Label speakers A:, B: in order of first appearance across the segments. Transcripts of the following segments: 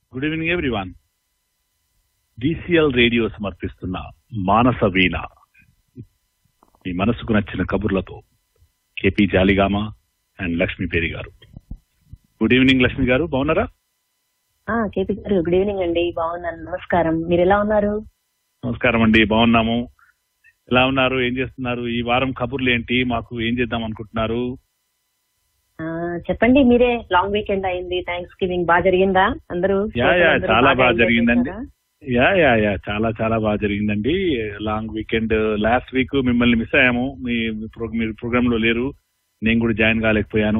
A: Good evening everyone DCL radio సమర్పిస్తున్న మానస వీణ మీ మనసుకు నచ్చిన కబుర్లతో కేపీ జాలిగామ అండ్ లక్ష్మీపేరి గారు గుడ్ ఈవినింగ్ లక్ష్మి గారు బాగున్నారా
B: ఆ, కేపీ గారు గుడ్ ఈవినింగ్ అండి బాగున్నాను నమస్కారం మీరు ఎలా ఉన్నారు
A: నమస్కారం అండి బాగున్నాము ఎలా ఉన్నారు ఏం చేస్తున్నారు ఈ వారం కబుర్లు ఏంటి మాకు ఏం చేద్దాం అనుకుంటున్నారు
B: ఆ, చెప్పండి మీరే లాంగ్ వీకెండ్ అయింది థ్యాంక్స్ గివింగ్ బాగా జరిగిందా అందరూ
A: యా, యా,
B: అందరూ
A: చాలా బాగా
B: enjoy
A: జరిగిందండి.
B: చేశారా?
A: యా యా యా చాలా చాలా బాగా జరిగిందండి లాంగ్ వీకెండ్ లాస్ట్ వీక్ మిమ్మల్ని మిస్ అయ్యాము మీ మీ ప్రో- మీరు ప్రోగ్రామ్ లో లేరు నేను కూడా జాయిన్ కాలేకపోయాను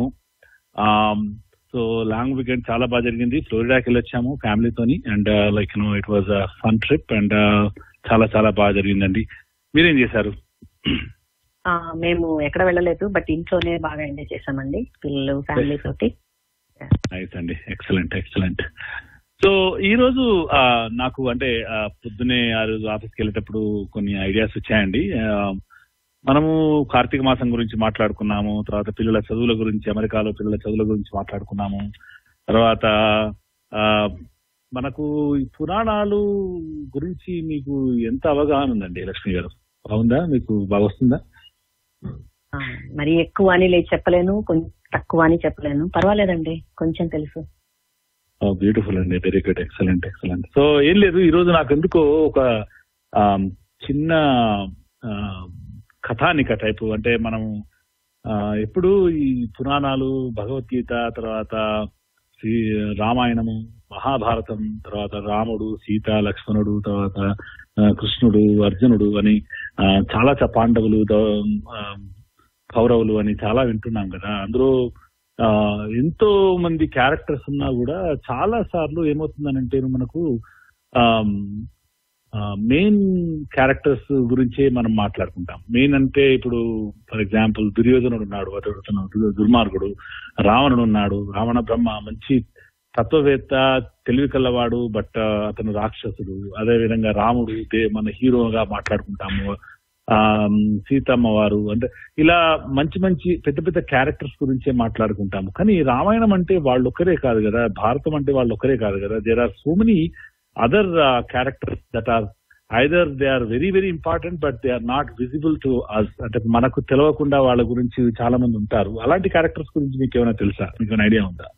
A: సో లాంగ్ వీకెండ్ చాలా బాగా జరిగింది ఫ్లోరిడాకి వెళ్ళొచ్చాము ఫ్యామిలీతోని and like know it was fun trip and చాలా చాలా బాగా జరిగిందండి మీరేం చేశారు
B: ఆ, మేము ఎక్కడ వెళ్ళలేదు బట్ ఇంట్లోనే బాగా ఎంజాయ్ చేశామండి పిల్లలు ఫ్యామిలీ తోటి
A: నైస్ అండి ఎక్సలెంట్ ఎక్సలెంట్ సో ఈ రోజు ఆ, నాకు అంటే ఆ, పొద్దునే ఆ రోజు ఆఫీస్కి వెళ్ళేటప్పుడు కొన్ని ఐడియాస్ వచ్చాయండి ఆ, మనము కార్తీక మాసం గురించి మాట్లాడుకున్నాము తర్వాత పిల్లల చదువుల గురించి అమెరికాలో పిల్లల చదువుల గురించి మాట్లాడుకున్నాము తర్వాత ఆ, మనకు ఈ పురాణాలు గురించి మీకు ఎంత అవగాహన ఉందండి లక్ష్మి గారు బాగుందా మీకు బాగా వస్తుందా
B: ఆ, మరి ఎక్కువ అని లేదు చెప్పలేను కొంచెం తక్కువ అని చెప్పలేను పర్వాలేదండి కొంచెం తెలుసు
A: బ్యూటిఫుల్ అండి very good excellent excellent so ఏం లేదు ఈ రోజు నాకు ఎందుకో ఒక ఆ, చిన్న ఆ, కథానిక టైపు అంటే మనం ఆ, ఎప్పుడు ఈ పురాణాలు భగవద్గీత తర్వాత శ్రీ రామాయణము మహాభారతం తర్వాత రాముడు సీత లక్ష్మణుడు తర్వాత ఆ, కృష్ణుడు అర్జునుడు అని ఆ, చాలా చ- పాండవులు ద- ఆ, కౌరవులు అని చాలా వింటున్నాం కదా అందులో ఆ, ఎంతో మంది క్యారెక్టర్స్ ఉన్నా కూడా చాలా సార్లు ఏమవుతుందనంటే మనకు మెయిన్ క్యారెక్టర్స్ గురించే మనం మాట్లాడుకుంటాం మెయిన్ అంటే ఇప్పుడు ఫర్ ఎగ్జాంపుల్ దుర్యోధనుడు ఉన్నాడు అతడు అతను దు- దుర్మార్గుడు రావణుడు ఉన్నాడు రావణ బ్రహ్మ మంచి తత్వవేత్త తెలివి కల్లవాడు బట్ అతను రాక్షసుడు అదే విధంగా రాముడు దే- మన హీరోగా మాట్లాడుకుంటాము ఆ సీతమ్మ వారు అంటే ఇలా మంచి మంచి పెద్ద పెద్ద క్యారెక్టర్స్ గురించే మాట్లాడుకుంటాము కానీ రామాయణం అంటే వాళ్ళు ఒక్కరే కాదు కదా భారతం అంటే వాళ్ళు ఒక్కరే కాదు కదా there are so many other characters that are either they are very very important but they are not visible to us అంటే మనకు తెలియకుండా వాళ్ళ గురించి చాలా మంది ఉంటారు అలాంటి క్యారెక్టర్స్ గురించి మీకు ఏమైనా తెలుసా మీకు ఏమైనా ఐడియా ఉందా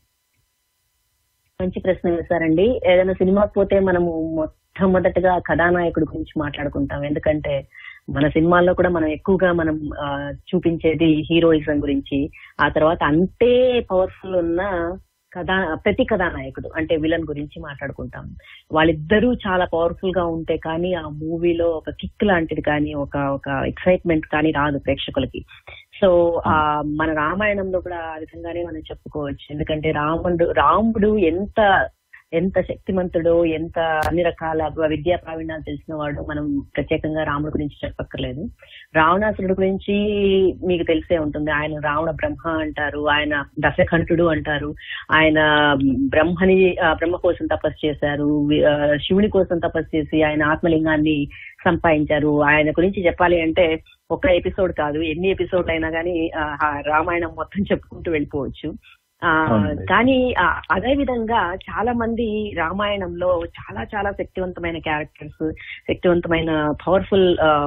B: మంచి ప్రశ్న వేశారండి ఏదైనా సినిమాకి పోతే మనము మొట్టమొదటిగా కథానాయకుడి గురించి మాట్లాడుకుంటాం ఎందుకంటే మన సినిమాల్లో కూడా మనం ఎక్కువగా మనం ఆ, చూపించేది హీరోయిజం గురించి ఆ తర్వాత అంతే పవర్ఫుల్ ఉన్న కథా ప్రతి కథానాయకుడు అంటే విలన్ గురించి మాట్లాడుకుంటాం వాళ్ళిద్దరూ చాలా పవర్ఫుల్ గా ఉంటే కానీ ఆ మూవీలో ఒక కిక్ లాంటిది కానీ ఒక ఒక ఎక్సైట్మెంట్ కానీ రాదు ప్రేక్షకులకి సో ఆ మన రామాయణంలో కూడా ఆ విధంగానే మనం చెప్పుకోవచ్చు ఎందుకంటే రాముడు రాముడు ఎంత ఎంత శక్తిమంతుడో ఎంత అన్ని రకాల విద్యా ప్రావీణ్యాలు తెలిసిన వాడు మనం ప్రత్యేకంగా రాముడి గురించి చెప్పక్కర్లేదు రావణాసురుడు గురించి మీకు తెలిసే ఉంటుంది ఆయన రావణ బ్రహ్మ అంటారు ఆయన దశకంఠుడు అంటారు ఆయన బ్రహ్మని ఆ, బ్రహ్మ కోసం తపస్సు చేశారు వి- ఆ, శివుని కోసం తపస్సు చేసి ఆయన ఆత్మలింగాన్ని సంపాదించారు ఆయన గురించి చెప్పాలి అంటే ఒక ఎపిసోడ్ కాదు ఎన్ని ఎపిసోడ్ అయినా కానీ రామాయణం మొత్తం చెప్పుకుంటూ వెళ్ళిపోవచ్చు ఆ,
A: అవునండి.
B: కానీ ఆ, అదే విధంగా చాలా మంది రామాయణంలో చాలా చాలా శక్తివంతమైన క్యారెక్టర్స్ శక్తివంతమైన పవర్ఫుల్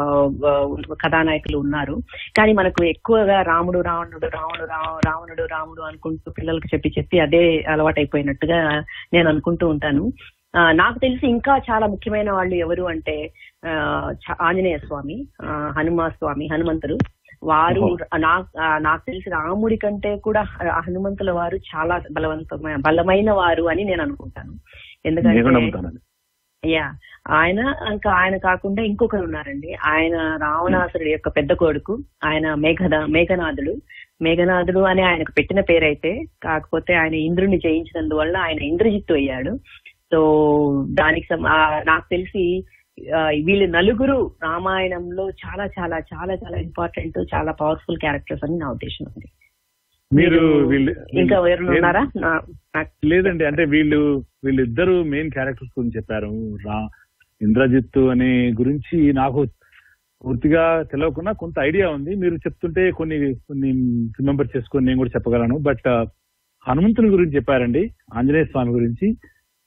B: కథానాయకులు ఉన్నారు కానీ మనకు ఎక్కువగా రాముడు రావణుడు రావణుడు రా- రావణుడు రాముడు అనుకుంటూ పిల్లలకు చెప్పి చెప్పి అదే అలవాటైపోయినట్టుగా నేను అనుకుంటూ ఉంటాను ఆ, నాకు తెలిసి ఇంకా చాలా ముఖ్యమైన వాళ్ళు ఎవరు అంటే ఆ, చ- ఆంజనేయ స్వామి ఆ, హనుమ స్వామి హనుమంతుడు వారు
A: ఓహో.
B: నాకు నాకు తెలిసి రాముడి కంటే కూడా హ- హనుమంతుల వారు చాలా బలవంతమైన బలమైన వారు అని నేను అనుకుంటాను
A: నేను కూడా
B: ఎందుకంటే
A: నమ్ముతానండి
B: యా ఆయన ఇంకా ఆయన కాకుండా ఇంకొకరు ఉన్నారండి ఆయన రావణాసురుడి యొక్క పెద్ద కొడుకు ఆయన మేఘద మేఘనాథుడు మేఘనాథుడు అని ఆయనకు పెట్టిన పేరైతే కాకపోతే ఆయన ఇంద్రుని జయించినందువల్ల ఆయన ఇంద్రజిత్తు అయ్యాడు సో దానికి సం- ఆ, నాకు తెలిసి ఆ, వీళ్ళు నలుగురు రామాయణంలో చాలా చాలా చాలా చాలా ఇంపార్టెంట్ చాలా పవర్ఫుల్ క్యారెక్టర్స్ అని నా ఉద్దేశం ఉంది
A: మీరు
B: మీరు
A: వీళ్ళు
B: ఇంకా ఎవరు ఉన్నారా నా- నాకు
A: లేదండి అంటే వీళ్ళు వీళ్ళిద్దరు మెయిన్ క్యారెక్టర్స్ గురించి చెప్పారు రా ఇంద్రజిత్తు అనే గురించి నాకు పూర్తిగా తెలియకుండా కొంత ఐడియా ఉంది మీరు చెప్తుంటే కొన్ని కొన్ని రిమెంబర్ చేసుకొని నేను కూడా చెప్పగలను బట్ హనుమంతుని గురించి చెప్పారండి ఆంజనేయ స్వామి గురించి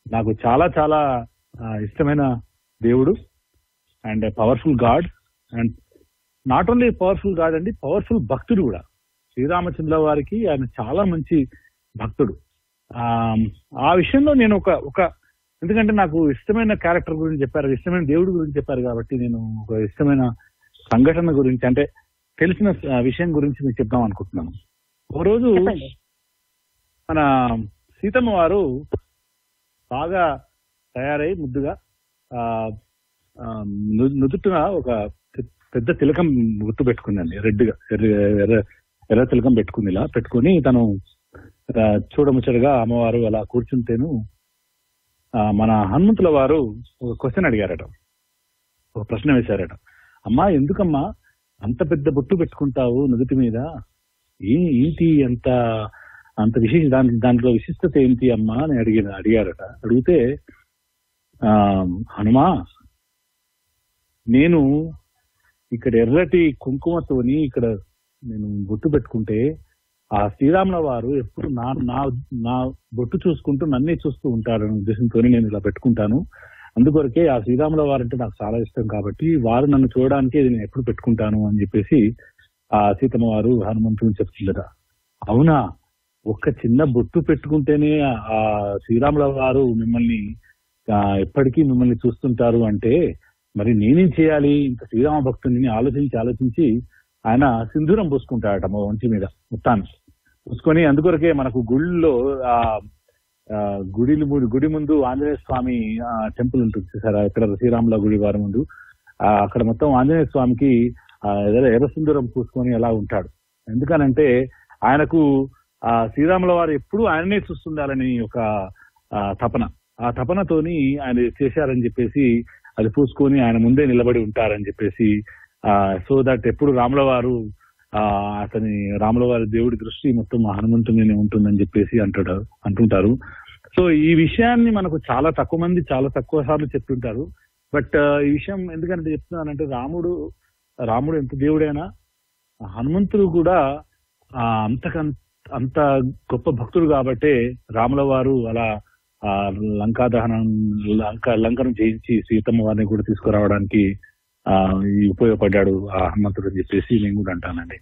A: నాకు చాలా చాలా ఆ, ఇష్టమైన దేవుడు and powerful god and not only powerful god అండి పవర్ఫుల్ భక్తుడు కూడా శ్రీరామచంద్ర వారికి ఆయన చాలా మంచి భక్తుడు ఆ, ఆ విషయంలో నేను ఒక ఒక ఎందుకంటే నాకు ఇష్టమైన క్యారెక్టర్ గురించి చెప్పారు ఇష్టమైన దేవుడి గురించి చెప్పారు కాబట్టి నేను ఒక ఇష్టమైన సంఘటన గురించి అంటే తెలిసిన ఆ, విషయం గురించి మీకు చెప్దాం అనుకుంటున్నాను ఒక రోజు
B: చెప్పండి
A: మన సీతమ్మ వారు బాగా తయారై ముద్దుగా ఆ ఆ, ను- నుదుటిన ఒక పె- పెద్ద తిలకం గుర్తు పెట్టుకుందండి రెడ్గా ఎర్ర ఎర్ర ఎర్ర తిలకం పెట్టుకుంది ఇలా పెట్టుకుని తను ఆ, చూడముచ్చటగా అమ్మవారు అలా కూర్చుంటేను ఆ, మన హనుమంతుల వారు ఒక క్వశ్చన్ అడిగారట ఒక ప్రశ్న వేశారట అమ్మా ఎందుకమ్మా అంత పెద్ద బొట్టు పెట్టుకుంటావు నుదుటి మీద ఏ ఏంటి అంత అంత విశేష దాని దాంట్లో విశిష్టత ఏంటి అమ్మా అని అడిగిన అడిగారట అడిగితే ఆ హనుమా నేను ఇక్కడ ఎర్రటి కుంకుమతోని ఇక్కడ నేను బొట్టు పెట్టుకుంటే ఆ శ్రీరాముల వారు ఎప్పుడు నా నా నా బొట్టు చూసుకుంటూ నన్నే చూస్తూ ఉంటారనే ఉద్దేశంతో నేను ఇలా పెట్టుకుంటాను అందుకొరకే ఆ శ్రీరాముల వారు అంటే నాకు చాలా ఇష్టం కాబట్టి వారు నన్ను చూడడానికి ఇది నేను ఎప్పుడు పెట్టుకుంటాను అని చెప్పేసి ఆ సీతమ్మ వారు హనుమంతుని చెప్తుందట అవునా ఒక్క చిన్న బొట్టు పెట్టుకుంటేనే ఆ శ్రీరాముల వారు మిమ్మల్ని ఆ, ఎప్పటికీ మిమ్మల్ని చూస్తుంటారు అంటే మరి నేనేం చేయాలి ఇంత శ్రీరామ భక్తుని ఆలోచించి ఆలోచించి ఆయన సింధూరం పూసుకుంటాడట మా వంచి మీద మొత్తాన్ని పూసుకొని అందుకొరకే మనకు గుళ్ళో ఆ ఆ, గుడిలు ముందు గుడి ముందు ఆంజనేయ స్వామి టెంపుల్ ఉంటుంది చూసారా ఇక్కడ శ్రీరాముల గుడి వారి ముందు ఆ, అక్కడ మొత్తం ఆంజనేయ స్వామికి ఆ, ఎర్ర ఎర్ర సింధూరం పూసుకొని అలా ఉంటాడు ఎందుకనంటే ఆయనకు ఆ శ్రీరాముల వారు ఎప్పుడూ ఆయననే చూస్తుండాలని ఒక ఆ, తపన ఆ తపనతోని ఆయన చేశారని చెప్పేసి అది పూసుకొని ఆయన ముందే నిలబడి ఉంటారని చెప్పేసి ఆ సో దట్ ఎప్పుడు రాముల వారు ఆ అతని రాముల వారి దేవుడి దృష్టి మొత్తం హనుమంతుని ఉంటుందని చెప్పేసి అంటాడు అంటుంటారు సో ఈ విషయాన్ని మనకు చాలా తక్కువ మంది చాలా తక్కువ సార్లు చెప్తుంటారు బట్ ఈ విషయం ఎందుకంటే చెప్తున్నానంటే రాముడు రాముడు ఎంత దేవుడైనా హనుమంతుడు కూడా ఆ అంతకంత అంత గొప్ప భక్తుడు కాబట్టే రాముల వారు అలా ఆ లంకా దహనం లంక లంకను జయించి సీతమ్మ వారిని కూడా తీసుకురావడానికి ఆ ఈ ఉపయోగపడ్డాడు ఆ హనుమంతుడు అని చెప్పేసి నేను కూడా అంటానండి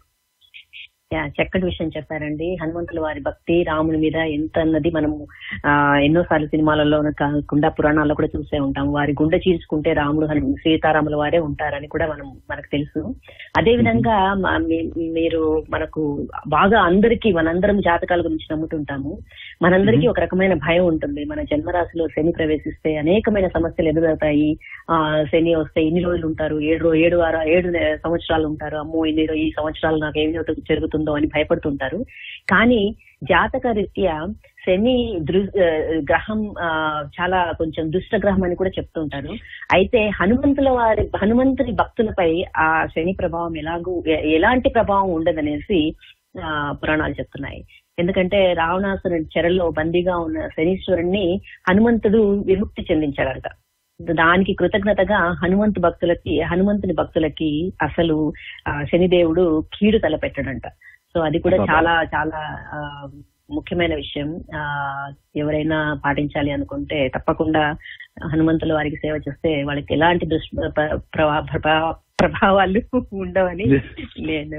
B: యా చక్కటి విషయం చెప్పారండి హనుమంతుల వారి భక్తి రాముని మీద ఎంత అన్నది మనము ఆ ఎన్నోసార్లు సినిమాలలో కాకుండా పురాణాల్లో కూడా చూసే ఉంటాం వారి గుండె చీల్చుకుంటే రాముడు హను- సీతారాముల వారే ఉంటారని కూడా మనం మనకు తెలుసు అదే విధంగా మ- మీ- మీరు మనకు బాగా అందరికీ మనందరం జాతకాల గురించి నమ్ముతుంటాము మనందరికీ ఒక రకమైన భయం ఉంటుంది మన జన్మరాశిలో శని ప్రవేశిస్తే అనేకమైన సమస్యలు ఎదురవుతాయి ఆ శని వస్తే ఇన్ని రోజులు ఉంటారు ఏడు రో- ఏడు వార ఏడు నె- సంవత్సరాలు ఉంటారు అమ్మో ఇన్ని రో- ఈ సంవత్సరాలు నాకు ఏమి అవుతు- జరుగుతుందో అని భయపడుతుంటారు కానీ జాతక రీత్యా శని దృ- ఆ, గ్రహం ఆ, చాలా కొంచెం దుష్ట గ్రహం అని కూడా చెప్తుంటారు అయితే హనుమంతుల వారి హనుమంతుని భక్తులపై ఆ శని ప్రభావం ఎలాగూ ఎ- ఎలాంటి ప్రభావం ఉండదనేసి ఆ, పురాణాలు చెప్తున్నాయి ఎందుకంటే రావణాసురుడి చెరలో బందీగా ఉన్న శనీశ్వరుణ్ణి హనుమంతుడు విముక్తి చెందించాడట దానికి కృతజ్ఞతగా హనుమంతు భక్తులకి హనుమంతుని భక్తులకి అసలు ఆ, శనిదేవుడు కీడు తలపెట్టడంట సో అది కూడా
A: అబ్బబ్బా.
B: చాలా చాలా ఆ, ముఖ్యమైన విషయం ఆ ఎవరైనా పాటించాలి అనుకుంటే తప్పకుండా హనుమంతుల వారికి సేవ చేస్తే వాళ్ళకి ఎలాంటి దుష్ ప్ర- ప్రభా- ప్రభా- ప్రభావాలు ఉండవని నేను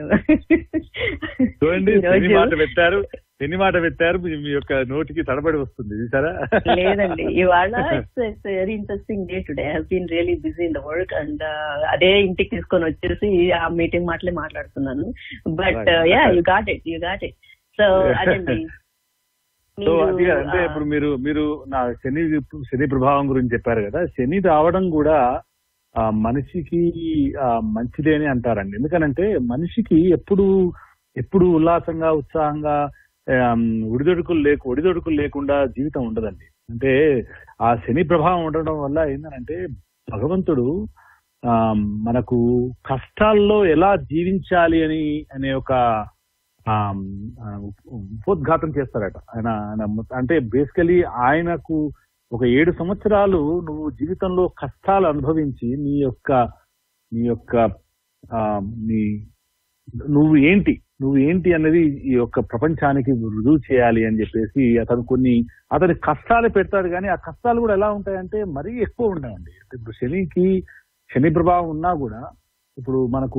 A: చూడండి
B: ఈరోజు-
A: శని మాట పెట్టారు శని మాట పెట్టారు మీ మీ యొక్క నోటికి తడబడి వస్తుంది చూసారా
B: లేదండి ఇవాళ it's very interesting day today have been really busy in the work and అదే ఇంటికి తీసుకొని వచ్చేసి ఆ మీటింగ్ మాటలే మాట్లాడుతున్నాను but
A: Right.
B: Yeah you got it you got it so అదండి
A: సో
B: మీరు,
A: అది అంటే
B: ఆ,
A: ఇప్పుడు మీరు మీరు నా శని శని ప్రభావం గురించి చెప్పారు కదా శని రావడం కూడా ఆ మనిషికి ఆ మంచిదే అని అంటారండి ఎందుకనంటే మనిషికి ఎప్పుడు ఎప్పుడు ఉల్లాసంగా ఉత్సాహంగా ఆమ్, ఒడిదొడుకులు లేకు ఒడిదొడుకులు లేకుండా జీవితం ఉండదండి అంటే ఆ శని ప్రభావం ఉండడం వల్ల ఏంటంటే భగవంతుడు ఆ మనకు కష్టాల్లో ఎలా జీవించాలి అని అనే ఒక ఆమ్, ఆ, ఉపోద్ఘాతం చేస్తారట ఆయన ఆయన మొత్తం- అంటే బేసికలీ ఆయనకు ఒక ఏడు సంవత్సరాలు నువ్వు జీవితంలో కష్టాలు అనుభవించి నీ యొక్క నీ యొక్క ఆ, నీ నువ్వు ఏంటి నువ్వు ఏంటి అన్నది ఈ యొక్క ప్రపంచానికి రుజువు చేయాలి అని చెప్పేసి అతను కొన్ని అతని కష్టాలు పెడతాడు కానీ ఆ కష్టాలు కూడా ఎలా ఉంటాయంటే మరీ ఎక్కువ ఉంటాయండి ఇప్పుడు శనికి శని ప్రభావం ఉన్నా కూడా ఇప్పుడు మనకు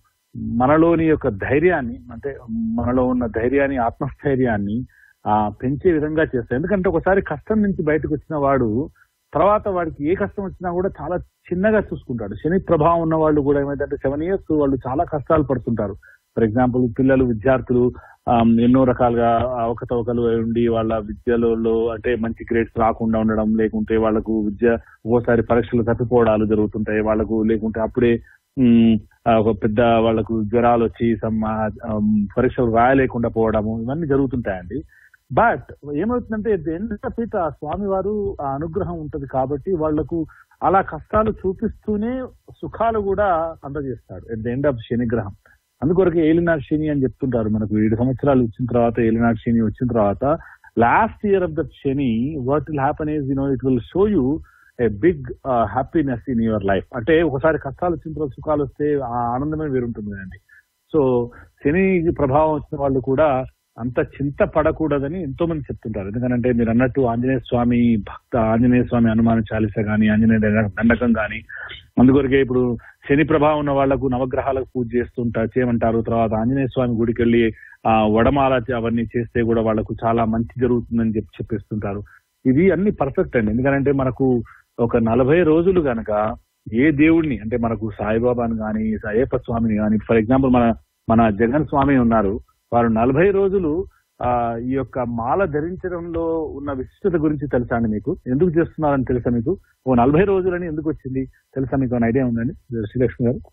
A: మనలోని యొక్క ధైర్యాన్ని అంటే మనలో ఉన్న ధైర్యాన్ని ఆత్మస్థైర్యాన్ని ఆ పెంచే విధంగా చేస్తాయి ఎందుకంటే ఒకసారి కష్టం నుంచి బయటకు వచ్చిన వాడు తర్వాత వాడికి ఏ కష్టం వచ్చినా కూడా చాలా చిన్నగా చూసుకుంటాడు శని ప్రభావం ఉన్న వాళ్ళు కూడా ఏమైందంటే సెవెన్ ఇయర్స్ వాళ్ళు చాలా కష్టాలు పడుతుంటారు ఫర్ ఎగ్జాంపుల్ పిల్లలు విద్యార్థులు ఆమ్, ఎన్నో రకాలుగా అవకతవకలు ఉండి వాళ్ళ విద్యలలో అంటే మంచి గ్రేడ్స్ రాకుండా ఉండడం లేకుంటే వాళ్ళకు విద్య ఒక్కోసారి పరీక్షలు తప్పిపోవడాలు జరుగుతుంటాయి వాళ్ళకు లేకుంటే అప్పుడే ఉమ్, ఆ, ఒక పెద్ద వాళ్ళకు జ్వరాలు వచ్చి సమ్ పరీక్షలు రాయలేకుండా పోవడము ఇవన్నీ జరుగుతుంటాయండి బట్ ఏమవుతుందంటే ఎండ్ పీట స్వామి వారు ఆ అనుగ్రహం ఉంటది కాబట్టి వాళ్లకు అలా కష్టాలు చూపిస్తూనే సుఖాలు కూడా అందజేస్తాడు ఎట్ ద ఎండ్ ఆఫ్ శనిగ్రహం అందుకొరకు ఏలినాడు శని అని చెప్తుంటారు మనకు ఏడు సంవత్సరాలు వచ్చిన తర్వాత ఏలినాడు శని వచ్చిన తర్వాత లాస్ట్ ఇయర్ ఆఫ్ దట్ శని what will happen is you know it will show you a big happiness in your life అంటే ఒకసారి కష్టాలు వచ్చిన తర్వాత సుఖాలు వస్తే ఆ ఆనందమే వేరుంటుంది అండి సో శని ప్రభావం వచ్చిన వాళ్ళు కూడా అంత చింత పడకూడదని ఎంతో మంది చెప్తుంటారు ఎందుకంటే మీరు అన్నట్టు ఆంజనేయ స్వామి భక్త ఆంజనేయ స్వామి అనుమాన చాలిస గాని ఆంజనేయ దండ- దండకం గాని అందుకొరకే ఇప్పుడు శని ప్రభావం ఉన్న వాళ్లకు నవగ్రహాలకు పూజ చేస్తుంటారు చేయమంటారు తర్వాత ఆంజనేయ స్వామి గుడికి వెళ్ళి ఆ వడమాల చే- అవన్నీ చేస్తే కూడా వాళ్లకు చాలా మంచి జరుగుతుందని చెప్పి చెప్పేస్తుంటారు ఇది అన్ని పర్ఫెక్ట్ అండి ఎందుకంటే మనకు ఒక నలభై రోజులు గనక ఏ దేవుడిని అంటే మనకు సాయిబాబాని కానీ అయ్యప్ప స్వామిని కానీ ఫర్ ఎగ్జాంపుల్ మన మన జగన్ స్వామి ఉన్నారు వారు నలభై రోజులు ఆ ఈ యొక్క మాల ధరించడంలో ఉన్న విశిష్టత గురించి తెలుసా అండి మీకు ఎందుకు చేస్తున్నారని తెలుసా మీకు ఓ నలభై రోజులని ఎందుకు వచ్చింది తెలుసా మీకు ఏమైనా ఐడియా ఉందండి శ్రీలక్ష్మి గారు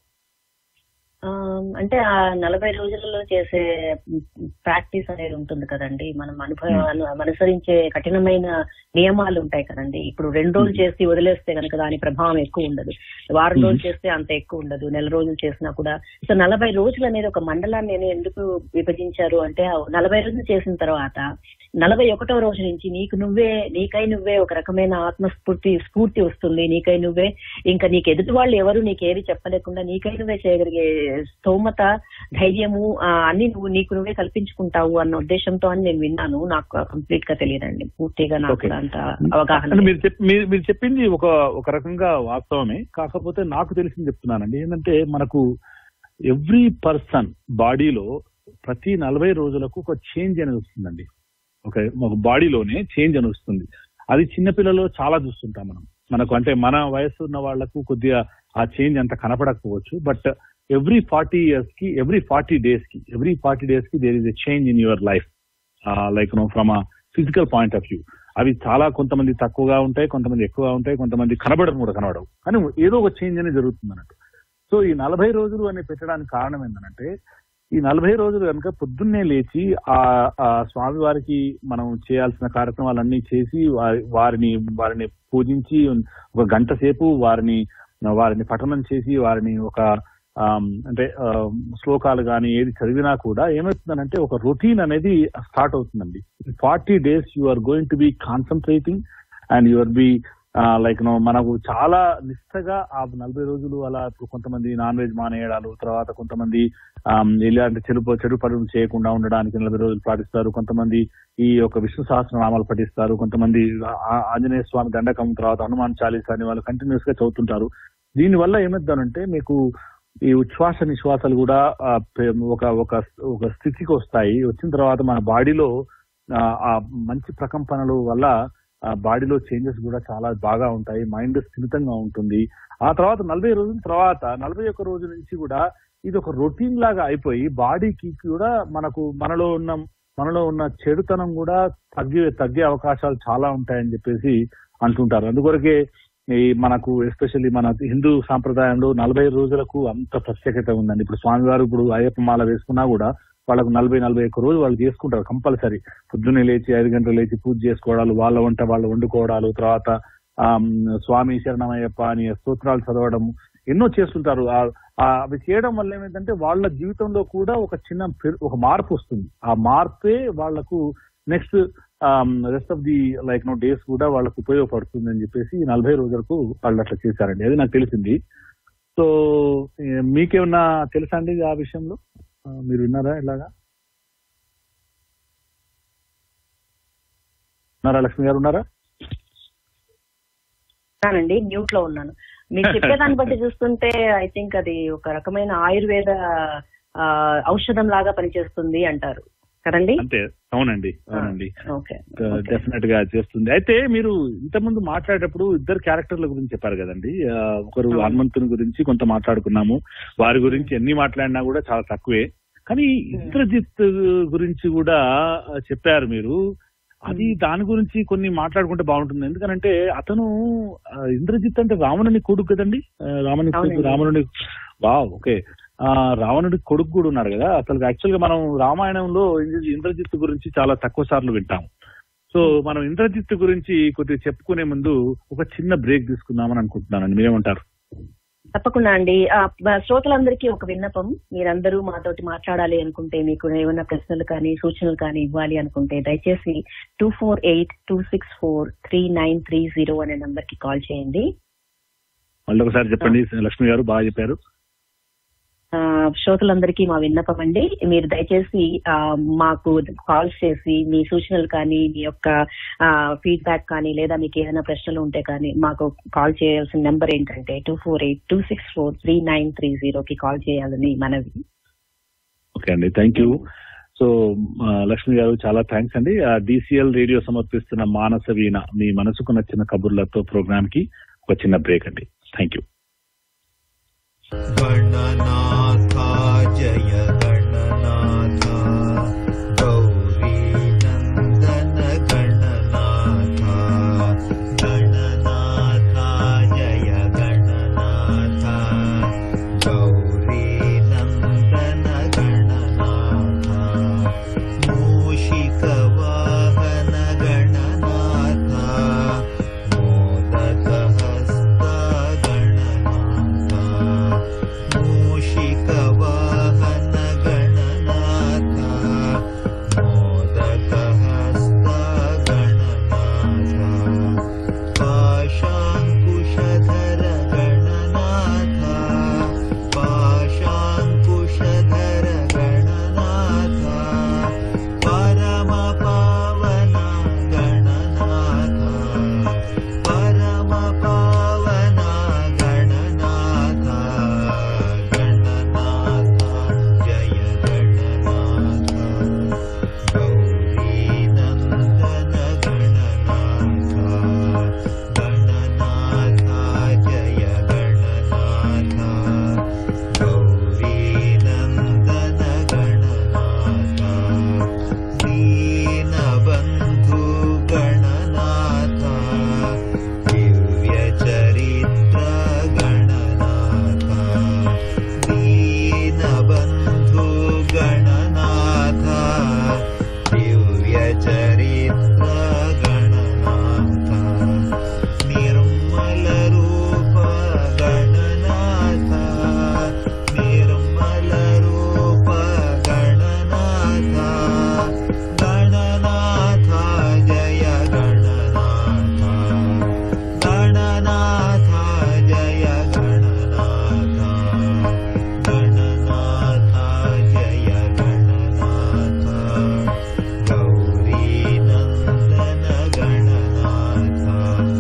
B: ఆ, అంటే ఆ నలభై రోజులలో చేసే ప్రాక్టీస్ అనేది ఉంటుంది కదండి మనం అనుభవాలు అనుసరించే కఠినమైన నియమాలు ఉంటాయి కదండి ఇప్పుడు రెండు రోజులు చేసి వదిలేస్తే కనుక దాని ప్రభావం ఎక్కువ ఉండదు వారం
A: Hmm.
B: రోజులు చేస్తే అంత ఎక్కువ ఉండదు నెల రోజులు చేసినా కూడా సో నలభై రోజులు అనేది ఒక మండలాన్ని నేను ఎందుకు విభజించారు అంటే ఆ నలభై రోజులు చేసిన తర్వాత నలభై ఒకటో రోజు నుంచి నీకు నువ్వే నీకై నువ్వే ఒక రకమైన ఆత్మస్ఫూర్తి స్ఫూర్తి వస్తుంది నీకై నువ్వే ఇంకా నీకు ఎదుటి వాళ్ళు ఎవరు నీకేది చెప్పలేకుండా నీకై నువ్వే చేయగలిగే స్తోమత ధైర్యము ఆ, అన్ని నువ్వు నీకు నువ్వే కల్పించుకుంటావు అన్న ఉద్దేశంతో అని నేను విన్నాను నాకు కంప్లీట్ గా తెలియదండి పూర్తిగా నాకు
A: Okay.
B: కూడా అంత అవగాహన
A: అంటే
B: లేదు.
A: మీరు చెప్- మీరు మీరు చెప్పింది ఒక ఒక రకంగా వాస్తవమే కాకపోతే నాకు తెలిసింది చెప్తున్నానండి ఏంటంటే మనకు ఎవ్రీ పర్సన్ బాడీలో ప్రతి నలభై రోజులకు ఒక చేంజ్ అనేది వస్తుందండి ఒక ఒక బాడీలోనే చేంజ్ అని వస్తుంది అది చిన్నపిల్లలో చాలా చూస్తుంటాం మనం మనకు అంటే మన వయసు ఉన్న వాళ్లకు కొద్దిగా ఆ చేంజ్ అంత కనపడకపోవచ్చు బట్ ఎవ్రీ ఫార్టీ ఇయర్స్ కి ఎవ్రీ ఫార్టీ డేస్ కి ఎవ్రీ ఫార్టీ డేస్ కి there is a change in your life like know from a physical point of view అవి చాలా కొంతమంది తక్కువగా ఉంటాయి కొంతమంది ఎక్కువగా ఉంటాయి కొంతమంది కనబడరు కూడా కనబడవు కానీ ఏదో ఒక చేంజ్ అనేది జరుగుతుంది అన్నట్టు సో ఈ నలభై రోజులు అని పెట్టడానికి కారణం ఏంటంటే ఈ నలభై రోజులు కనుక పొద్దున్నే లేచి ఆ ఆ స్వామి వారికి మనం చేయాల్సిన కార్యక్రమాలన్నీ చేసి వారి వారిని వారిని పూజించి ఒక గంట సేపు వారిని వారిని పఠనం చేసి వారిని ఒక ఆమ్, అంటే ఆమ్, శ్లోకాలు కానీ ఏది చదివినా కూడా ఏమవుతుందనంటే ఒక రొటీన్ అనేది స్టార్ట్ అవుతుందండి forty days you are going to be concentrating and you are be like know మనకు చాలా నిష్టగా ఆ నలభై రోజులు అలా ఇప్పుడు కొంతమంది నాన్ వెజ్ మానేయడాలు తర్వాత కొంతమంది ఆమ్, ఇలాంటి చెడు చెడు పనులు చేయకుండా ఉండడానికి నలభై రోజులు పాటిస్తారు కొంతమంది ఈ యొక్క విష్ణు సహస్రనామాలు పఠిస్తారు కొంతమంది ఆ- ఆంజనేయ స్వామి దండకం తర్వాత హనుమాన్ చాలీసా అని వాళ్ళు కంటిన్యూస్ గా చదువుతుంటారు దీని వల్ల ఏమవుతానంటే మీకు ఈ ఉచ్ఛ్వాస నిశ్వాసాలు కూడా ఆ, పె- ఒక ఒక ఒక స్థితికి వస్తాయి వచ్చిన తర్వాత మన బాడీలో ఆ, ఆ మంచి ప్రకంపనలు వల్ల ఆ బాడీలో చేంజెస్ కూడా చాలా బాగా ఉంటాయి మైండ్ స్థిమితంగా ఉంటుంది ఆ తర్వాత నలభై రోజుల తర్వాత నలభై ఒక్క రోజు నుంచి కూడా ఇది ఒక రొటీన్ లాగా అయిపోయి బాడీకి కూడా మనకు మనలో ఉన్న మనలో ఉన్న చెడుతనం కూడా తగ్గే తగ్గే అవకాశాలు చాలా ఉంటాయని చెప్పేసి అంటుంటారు అందుకొరకే ఈ మనకు ఎస్పెషల్లీ మన హిందూ సాంప్రదాయంలో నలభై రోజులకు అంత ప్రత్యేకత ఉందండి ఇప్పుడు స్వామివారు ఇప్పుడు అయ్యప్ప మాల వేసుకున్నా కూడా వాళ్ళకు నలభై నలభై ఒక్క రోజు వాళ్ళు చేసుకుంటారు కంపల్సరీ పొద్దున్నే లేచి ఐదు గంటలు లేచి పూజ చేసుకోవడాలు వాళ్ళ వంట వాళ్ళు వండుకోవడాలు తర్వాత ఆమ్, స్వామి శరణమయ్యప్ప అని స్తోత్రాలు చదవడం ఎన్నో చేస్తుంటారు ఆ- ఆ అవి చేయడం వల్ల ఏమైందంటే వాళ్ళ జీవితంలో కూడా ఒక చిన్న పెరు- ఒక మార్పు వస్తుంది ఆ మార్పే వాళ్లకు next rest of the like know days కూడా వాళ్ళకు ఉపయోగపడుతుంది అని చెప్పేసి ఈ నలభై రోజులకు వాళ్ళు అట్లా చేశారండి అది నాకు తెలిసింది సో ఏ, మీకేమన్నా తెలుసా అండి ఆ విషయంలో ఆ, మీరు విన్నారా ఇలాగా ఉన్నారా లక్ష్మి గారు ఉన్నారా
B: ఉన్నానండి మ్యూట్ లో ఉన్నాను మీరు చెప్పేదాన్ని బట్టి చూస్తుంటే ఐ థింక్ అది ఒక రకమైన ఆయుర్వేద ఆ, ఔషధం లాగా పనిచేస్తుంది అంటారు కదండి
A: అంతే అవునండి అవునండి
B: ఓకే
A: డెఫినెట్ గా చేస్తుంది అయితే మీరు ఇంతకుముందు మాట్లాడేటప్పుడు ఇద్దరు క్యారెక్టర్ల గురించి చెప్పారు కదండి ఆ, ఒకరు
B: అవును.
A: హనుమంతుని గురించి కొంత మాట్లాడుకున్నాము వారి గురించి ఎన్ని మాట్లాడినా కూడా చాలా తక్కువే కానీ ఇంద్రజిత్ గురించి కూడా ఆ, చెప్పారు మీరు అది దాని గురించి కొన్ని మాట్లాడుకుంటే బాగుంటుంది ఎందుకనంటే అతను ఆ, ఇంద్రజిత్ అంటే రావణుని కొడుకు కదండి ఆ, రావణుని కొడుకు
B: అవునండి.
A: రావణుని వావ్ ఓకే ఆ రావణుడి కొడుకు కూడా ఉన్నారు కదా అసలు యాక్చువల్ గా మనం రామాయణంలో ఇంద్ర- ఇంద్రజిత్ గురించి చాలా తక్కువ సార్లు వింటాం సో మనం ఇంద్రజిత్ గురించి కొద్దిగా చెప్పుకునే ముందు ఒక చిన్న బ్రేక్ తీసుకుందామని అనుకుంటున్నానండి మీరేమంటారు
B: తప్పకుండా అండి ఆ, బ- శ్రోతలందరికీ ఒక విన్నపం మీరందరూ మాతోటి మాట్లాడాలి అనుకుంటే మీకు ఏమైనా ప్రశ్నలు కానీ సూచనలు కానీ ఇవ్వాలి అనుకుంటే దయచేసి two four eight two six four three nine three zero అనే నంబర్ కి కాల్ చేయండి
A: మళ్ళీ ఒకసారి చెప్పండి లక్ష్మి గారు బాగా చెప్పారు
B: ఆ, శ్రోతలందరికీ మా విన్నపం అండి మీరు దయచేసి ఆ, మాకు కాల్స్ చేసి మీ సూచనలు కానీ మీ యొక్క ఫీడ్బ్యాక్ కానీ లేదా మీకు ఏదైనా ప్రశ్నలు ఉంటే కానీ మాకు కాల్ చేయాల్సిన నెంబర్ ఏంటంటే two four eight two six four three nine three జీరోకి కాల్ చేయాలని మనవి
A: ఓకే అండి థ్యాంక్ యూ సో ఆ, లక్ష్మి గారు చాలా థ్యాంక్స్ అండి డిసిఎల్ రేడియో సమర్పిస్తున్న మానస వీణ మీ మనసుకు నచ్చిన కబుర్లతో ప్రోగ్రామ్ కి ఒక చిన్న బ్రేక్ అండి థ్యాంక్ యూ
C: गणनाथा जय गणनाथा गौरीनन्दन गणनाथा गणनाथा जय गणनाथा गौरीनन्दन गणनाथा मूषिकवाहन गणनाथा मोदकहस्ता गणनाथा मूषिकवाहन गणनाथा मोदकहस्ता गणनाथा पाशाङ्कुशधर गणनाथा पाशाङ्कुशधर गणनाथा परमपावना गणनाथा परमपावना गणनाथा गणनाथा जय गणनाथा गौरीनन्दन गणनाथा गणनाथा जय गणनाथा गौरीनन्दन गणनाथा दीनबन्धु गणनाथा दिव्यचरित्र गणनाथा दीनबन्धु गणनाथा दिव्यचरित्र गणनाथा निर्मलरूप गणनाथा निर्मलरूप गणनाथा गणनाथा जय गणनाथा गणनाथा जय गणनाथा गणनाथा जय गणनाथा गौरीनन्दन गणनाथा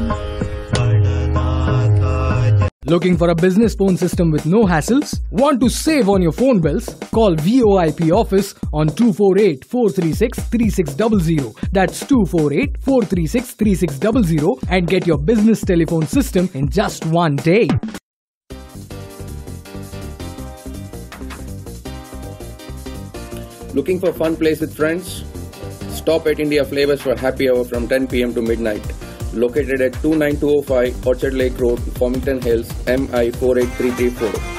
C: गणनाथा जय
D: Looking for a business phone system with no hassles? Want to save on your phone bills? Call VOIP office on 248 436 3600. That's 248 436 3600 and get your business telephone system in just one day.
E: Looking for fun place with friends? Stop at India Flavors for happy hour from 10 pm to midnight. Located at 29205 Orchard Lake Road, Farmington Hills, MI 48334.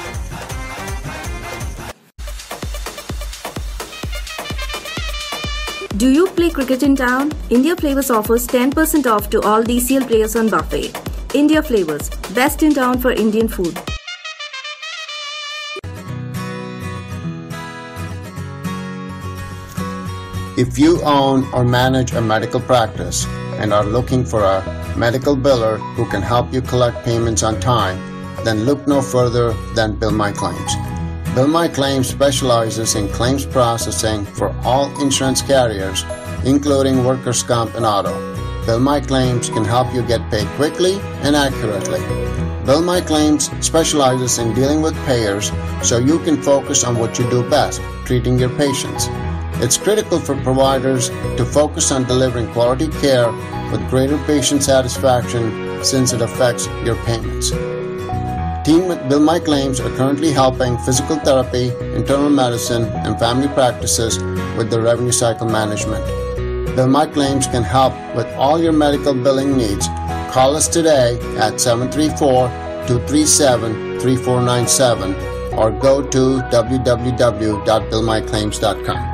F: Do you play cricket in town? India Flavors offers 10% off to all DCL players on buffet. India Flavors, best in town for Indian food.
G: If you own or manage a medical practice and are looking for a medical biller who can help you collect payments on time, then look no further than Bill My Claims. Bill My Claims specializes in claims processing for all insurance carriers, including workers' comp and auto. Bill My Claims can help you get paid quickly and accurately. Bill My Claims specializes in dealing with payers so you can focus on what you do best, treating your patients. It's critical for providers to focus on delivering quality care with greater patient satisfaction since it affects your payments. Team with Bill My Claims are currently helping physical therapy, internal medicine, and family practices with their revenue cycle management. Bill My Claims can help with all your medical billing needs. Call us today at 734 237 3497 or go to www.billmyclaims.com.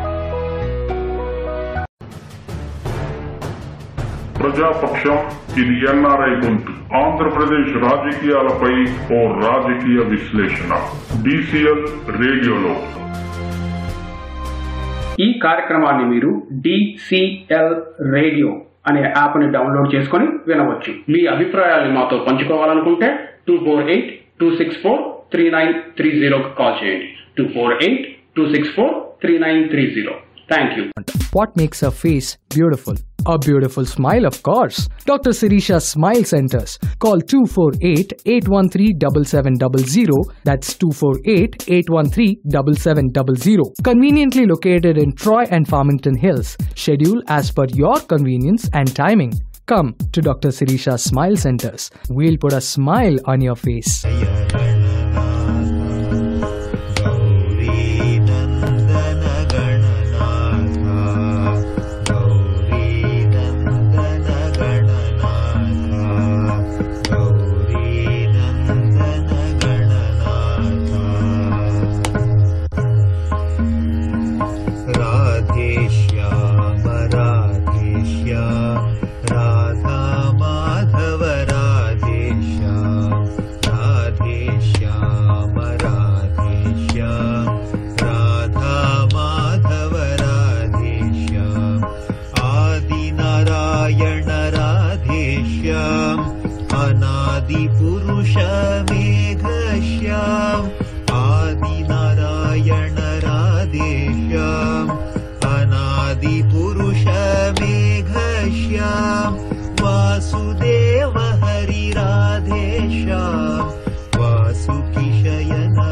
H: ప్రజాపక్షం ఇది NRI గొంతు ఆంధ్రప్రదేశ్ రాజకీయాలపై ఓ రాజకీయ విశ్లేషణ DCL రేడియోలో
I: ఈ కార్యక్రమాన్ని మీరు DCL radio అనే యాప్ ని డౌన్లోడ్ చేసుకుని వినవచ్చు మీ అభిప్రాయాన్ని మాతో పంచుకోవాలనుకుంటే two four eight two six four three nine three జీరోకి కాల్ చేయండి two four eight two six four three nine three zero thank you
D: What makes a face beautiful? A beautiful smile, of course. Dr. Sirisha Smile Centers. Call 248 813 7700. That's 248 813 7700. Conveniently located in Troy and Farmington Hills. Schedule as per your convenience and timing. Come to Dr. Sirisha Smile Centers. We'll put a smile on your face.
C: Radheshyam Radheshyam Radha Madhav Radheshyam Radheshyam Radheshyam Radha Madhav Radheshyam Adinarayan Radheshyam अनादिपुरुष मेघश्याम आदिनारायण राधेश्याम अनादिपुरुष मेघश्याम वासुदेव हरि राधेश्याम वासुकिशयन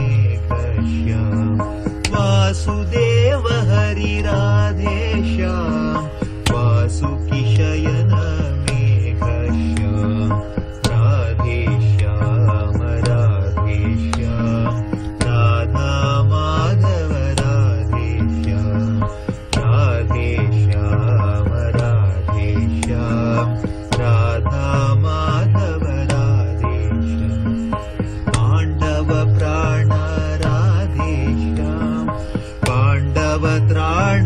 C: मेघश्याम वासुदेव हरि राधेश्याम वासुकिशयन मेघश्याम राधेश्याम राधेश्याम राधा माधव राधेश्याम राधेश्याम राधेश्याम राधा माधव राधेश्याम पाण्डव प्राण राधेश्याम पाण्डव त्राण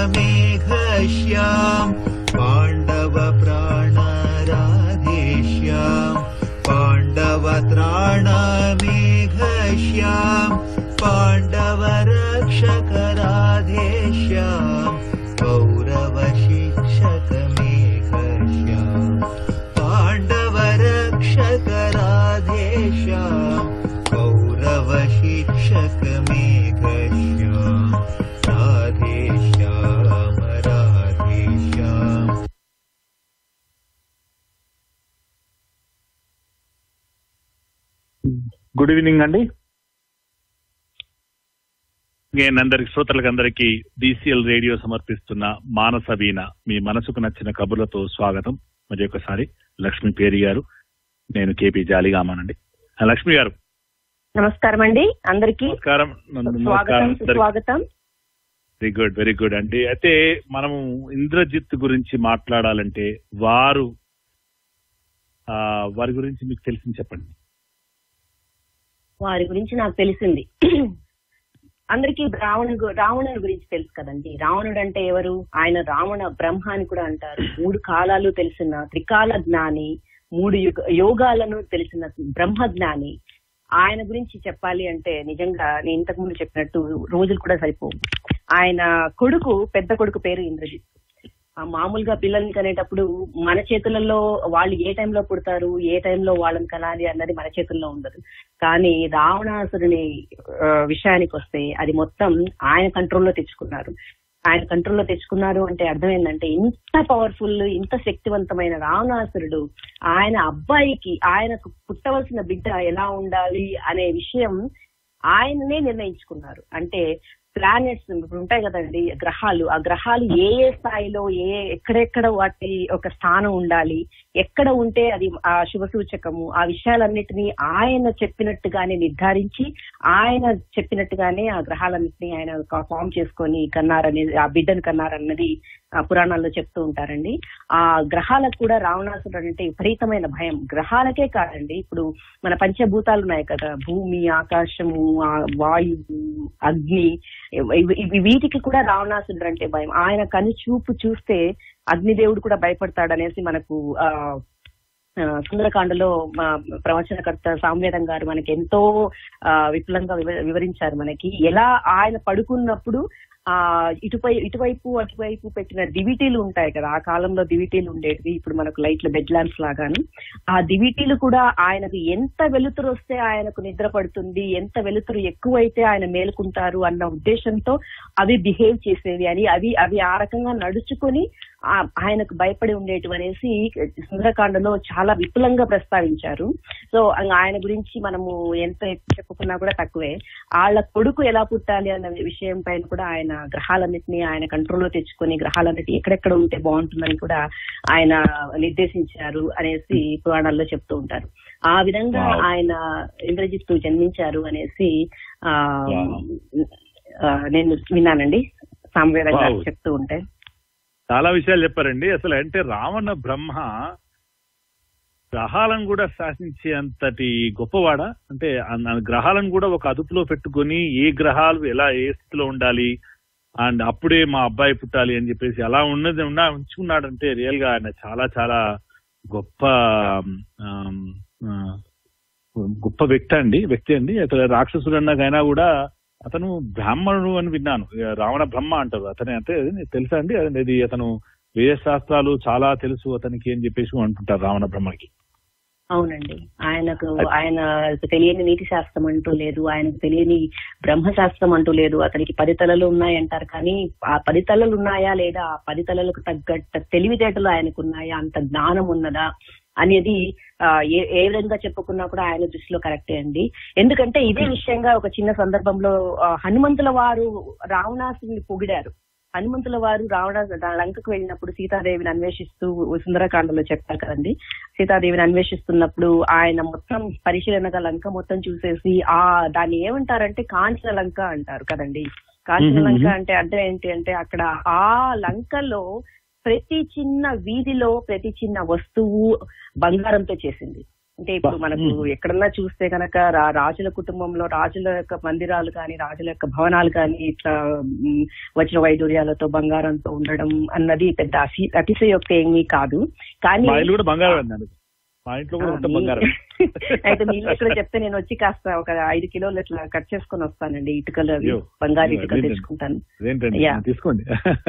C: मेघश्याम पाण्डव प्राण राधेश्याम पाण्डव त्राण मेघश्याम पाण्डव रक्षक राधेश्याम कौरव शिक्षक मेघश्याम पाण्डव रक्षक राधेश्याम कौरव शिक्षक मेघश्याम राधेश्याम राधेश्याम
A: గుడ్ ఈవినింగ్ అండి నేను అందరికి శ్రోతలకు అందరికీ డిసిఎల్ రేడియో సమర్పిస్తున్న మానస వీణ మీ మనసుకు నచ్చిన కబుర్లతో స్వాగతం మరి ఒకసారి లక్ష్మి పేరి గారు నేను కేపీ జాలిగామానండి ఆ, లక్ష్మి గారు
B: నమస్కారం అండి అందరికీ
A: నమస్కారం నమస్కారం
B: స్వాగతం
A: అందరికీ.
B: సుస్వాగతం
A: వెరీ గుడ్ వెరీ గుడ్ అండి అయితే మనము ఇంద్రజిత్ గురించి మాట్లాడాలంటే వారు ఆ, వారి గురించి మీకు తెలిసింది చెప్పండి
B: వారి గురించి నాకు తెలిసింది అందరికీ రావణు గు- రావణుని గురించి తెలుసు కదండి రావణుడు అంటే ఎవరు ఆయన రావణ బ్రహ్మ అని కూడా అంటారు మూడు కాలాలు తెలిసిన త్రికాల జ్ఞాని మూడు యుగ యోగాలను తెలిసిన బ్రహ్మ జ్ఞాని ఆయన గురించి చెప్పాలి అంటే నిజంగా నేను ఇంతకు ముందు చెప్పినట్టు రోజులు కూడా సరిపోవు ఆయన కొడుకు పెద్ద కొడుకు పేరు ఇంద్రజిత్ ఆ మామూలుగా పిల్లల్ని కనేటప్పుడు మన చేతులలో వాళ్ళు ఏ టైంలో పుడతారు ఏ టైంలో వాళ్ళని కనాలి అన్నది మన చేతుల్లో ఉండదు కానీ రావణాసురుని ఆ, విషయానికి వస్తే అది మొత్తం ఆయన కంట్రోల్లో తెచ్చుకున్నారు ఆయన కంట్రోల్లో తెచ్చుకున్నారు అంటే అర్థం ఏంటంటే ఇంత పవర్ఫుల్ ఇంత శక్తివంతమైన రావణాసురుడు ఆయన అబ్బాయికి ఆయనకు పుట్టవలసిన బిడ్డ ఎలా ఉండాలి అనే విషయం ఆయననే నిర్ణయించుకున్నారు అంటే ప్లానెట్స్ ఇప్పుడు ఉంటాయి కదండి గ్రహాలు ఆ గ్రహాలు ఏ ఏ స్థాయిలో ఏ ఎక్కడెక్కడ వాటి ఒక స్థానం ఉండాలి ఎక్కడ ఉంటే అది ఆ శుభ సూచకము ఆ విషయాలన్నిటినీ ఆయన చెప్పినట్టుగానే నిర్ధారించి ఆయన చెప్పినట్టుగానే ఆ గ్రహాలన్నిటినీ ఆయన ఫామ్ చేసుకొని కన్నారనేది ఆ బిడ్డను కన్నారన్నది ఆ పురాణాల్లో చెప్తూ ఉంటారండి ఆ గ్రహాలకు కూడా రావణాసురుడు అంటే విపరీతమైన భయం గ్రహాలకే కాదండి ఇప్పుడు మన పంచభూతాలు ఉన్నాయి కదా భూమి ఆకాశము ఆ వాయువు అగ్ని ఇవి- ఇవి వీటికి కూడా రావణాసురుడు అంటే భయం ఆయన కను చూపు చూస్తే అగ్నిదేవుడు కూడా భయపడతాడనేసి మనకు ఆ ఆ, సుందరకాండలో మా ప్రవచనకర్త సామ్వేదం గారు మనకి ఎంతో ఆ, విపులంగా వివ- వివరించారు మనకి ఎలా ఆయన పడుకున్నప్పుడు ఆ ఇటుపై ఇటువైపు అటువైపు పెట్టిన దివిటీలు ఉంటాయి కదా ఆ కాలంలో దివిటీలు ఉండేటివి ఇప్పుడు మనకు లైట్ల బెడ్ ల్యాంప్స్ లాగాను ఆ దివిటీలు కూడా ఆయనకు ఎంత వెలుతురు వస్తే ఆయనకు నిద్ర పడుతుంది ఎంత వెలుతురు ఎక్కువైతే ఆయన మేలుకుంటారు అన్న ఉద్దేశంతో అవి బిహేవ్ చేసేవి అని అవి అవి ఆ రకంగా నడుచుకొని ఆ- ఆయనకు భయపడి ఉండేటివి అనేసి సుందరకాండలో చాలా విపులంగా ప్రస్తావించారు సో అంగ ఆయన గురించి మనము ఎంత ఎక్కువ చెప్పుకున్నా కూడా తక్కువే వాళ్ళ కొడుకు ఎలా పుట్టాలి అన్న విషయం పైన కూడా ఆయన గ్రహాలన్నింటినీ ఆయన కంట్రోల్లో తెచ్చుకొని గ్రహాలన్నిటి ఎక్కడెక్కడ ఉంటే బాగుంటుందని కూడా ఆయన నిర్దేశించారు అనేసి పురాణాల్లో చెప్తూ ఉంటారు ఆ విధంగా
A: Wow.
B: ఆయన ఇంద్రజిత్తు జన్మించారు అనేసి ఆ
A: Wow.
B: ఆ, నేను విన్నానండి సామవేదం గారు
A: Wow.
B: చెప్తూ ఉంటే
A: చాలా విషయాలు చెప్పారండి అసలు అంటే రావణ బ్రహ్మ గ్రహాలను కూడా శాసించే అంతటి గొప్పవాడా అంటే అన్న గ్రహాలను కూడా ఒక అదుపులో పెట్టుకొని ఏ గ్రహాలు ఎలా ఏ స్థితిలో ఉండాలి అండ్ అప్పుడే మా అబ్బాయి పుట్టాలి అని చెప్పేసి అలా ఉన్నది ఉన్నా ఉంచుకున్నాడంటే రియల్ గా ఆయన చాలా చాలా గొప్ప ఆమ్, ఆ, గొప్ప వ్యక్తి అండి వ్యక్తి అండి అతను రాక్షసుడు అన్నాకైనా కూడా అతను బ్రాహ్మణుడు అని విన్నాను ఇక రావణ బ్రహ్మ అంటారు అతని అంటే అది తెలుసా అండి అది అతను వేద శాస్త్రాలు చాలా తెలుసు అతనికి అని చెప్పేసి అంటుంటారు రావణ బ్రహ్మకి
B: అవునండి ఆయనకు ఆయన తెలియని నీతి శాస్త్రం అంటూ లేదు ఆయనకు తెలియని బ్రహ్మ శాస్త్రం అంటూ లేదు అతనికి పది తలలు ఉన్నాయంటారు కానీ ఆ పది తలలు ఉన్నాయా లేదా ఆ పది తలలకు తగ్గట్టు తెలివితేటలు ఆయనకు ఉన్నాయా అంత జ్ఞానం ఉన్నదా అనేది ఆ, ఏ ఏ విధంగా చెప్పుకున్నా కూడా ఆయన దృష్టిలో కరెక్టే అండి ఎందుకంటే ఇదే విషయంగా ఒక చిన్న సందర్భంలో ఆ, హనుమంతుల వారు రావణాసుని పొగిడారు హనుమంతుల వారు రావణ లంకకు వెళ్ళినప్పుడు సీతాదేవిని అన్వేషిస్తూ సుందరకాండలో చెప్తారు కదండి సీతాదేవిని అన్వేషిస్తున్నప్పుడు ఆయన మొత్తం పరిశీలనగా లంక మొత్తం చూసేసి ఆ దాన్ని ఏమంటారంటే కాంచన లంక అంటారు కదండి కాంచన
A: మ్మ్,
B: లంక
A: మ్మ్.
B: అంటే అర్థం ఏంటి అంటే అక్కడ ఆ లంకలో ప్రతి చిన్న వీధిలో ప్రతి చిన్న వస్తువు బంగారంతో చేసింది అంటే ఇప్పుడు మనకు
A: మ్మ్.
B: ఎక్కడన్నా చూస్తే కనుక రా- రాజుల కుటుంబంలో రాజుల యొక్క మందిరాలు కానీ రాజుల యొక్క భవనాలు కానీ ఇట్లా మ్, వజ్ర వైడూర్యాలతో బంగారంతో ఉండడం అన్నది పెద్ద అసి అతిశయోక్తి ఏమీ కాదు కానీ
A: మా ఇల్లు కూడా బంగారం అండి మా ఇంట్లో కూడా ఉంటుంది
B: ఆ,
A: బంగారం
B: మీ- అయితే మీ ఇల్లు ఎక్కడ చెప్తే నేను వచ్చి కాస్త ఒక ఐదు కిలోలు ఇట్లా కట్ చేసుకొని వస్తానండి ఇటుకలు అవి
A: అయ్యో.
B: బంగారు
A: అయ్యో,
B: ఇటుకలు
A: అదేంటండి?
B: తెచ్చుకుంటాను
A: అదేంటండి
B: Yeah.
A: తీసుకోండి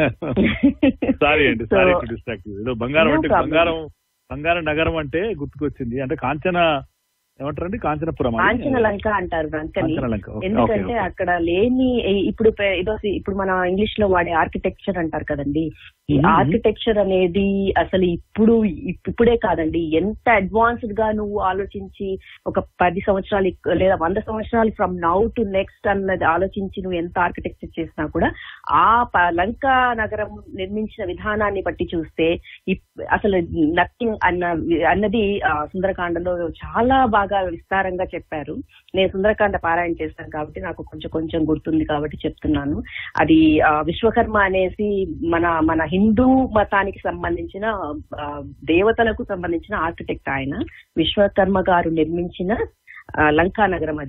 A: సారీ అండి
B: So,
A: సారీ టు డిస్ట్రాక్ట్ ఏదో బంగారం
B: No
A: అంటే
B: problem.
A: బంగారం బంగారం నగరం అంటే గుర్తుకొచ్చింది అంటే కాంచన ఏమంటారండి కాంచనపురం అది?
B: కాంచన లంక అంటారు లంకని
A: కాంచన లంక. ఓకే,
B: ఎందుకంటే
A: ఓకే, ఓకే.
B: అక్కడ లేని ఈ- ఇప్పుడు పె- ఇదో సి- ఇప్పుడు మన ఇంగ్లీష్ లో వాడే ఆర్కిటెక్చర్ అంటారు కదండి ఈ
A: మ్మ్.
B: ఆర్కిటెక్చర్ అనేది అసలు ఇప్పుడు ఇప్- ఇప్పుడే కాదండి ఎంత అడ్వాన్స్డ్ గా నువ్వు ఆలోచించి ఒక పది సంవత్సరాలు ఇక్- లేదా వంద సంవత్సరాలు ఫ్రమ్ నౌ టు నెక్స్ట్ అన్నది ఆలోచించి నువ్వు ఎంత ఆర్కిటెక్చర్ చేసినా కూడా ఆ ప- లంకా నగరం నిర్మించిన విధానాన్ని బట్టి చూస్తే ఇప్- అసలు నథింగ్ అన్న అన్నది ఆ, సుందరకాండలో చాలా బాగా విస్తారంగా చెప్పారు నేను సుందరకాండ పారాయణ చేస్తాను కాబట్టి నాకు కొంచెం కొంచెం గుర్తుంది కాబట్టి చెప్తున్నాను అది ఆ, విశ్వకర్మ అనేసి మన మన హిందూ మతానికి సంబంధించిన ఆ, దేవతలకు సంబంధించిన ఆర్కిటెక్ట్ ఆయన విశ్వకర్మ గారు నిర్మించిన ఆ, లంకా నగరం అది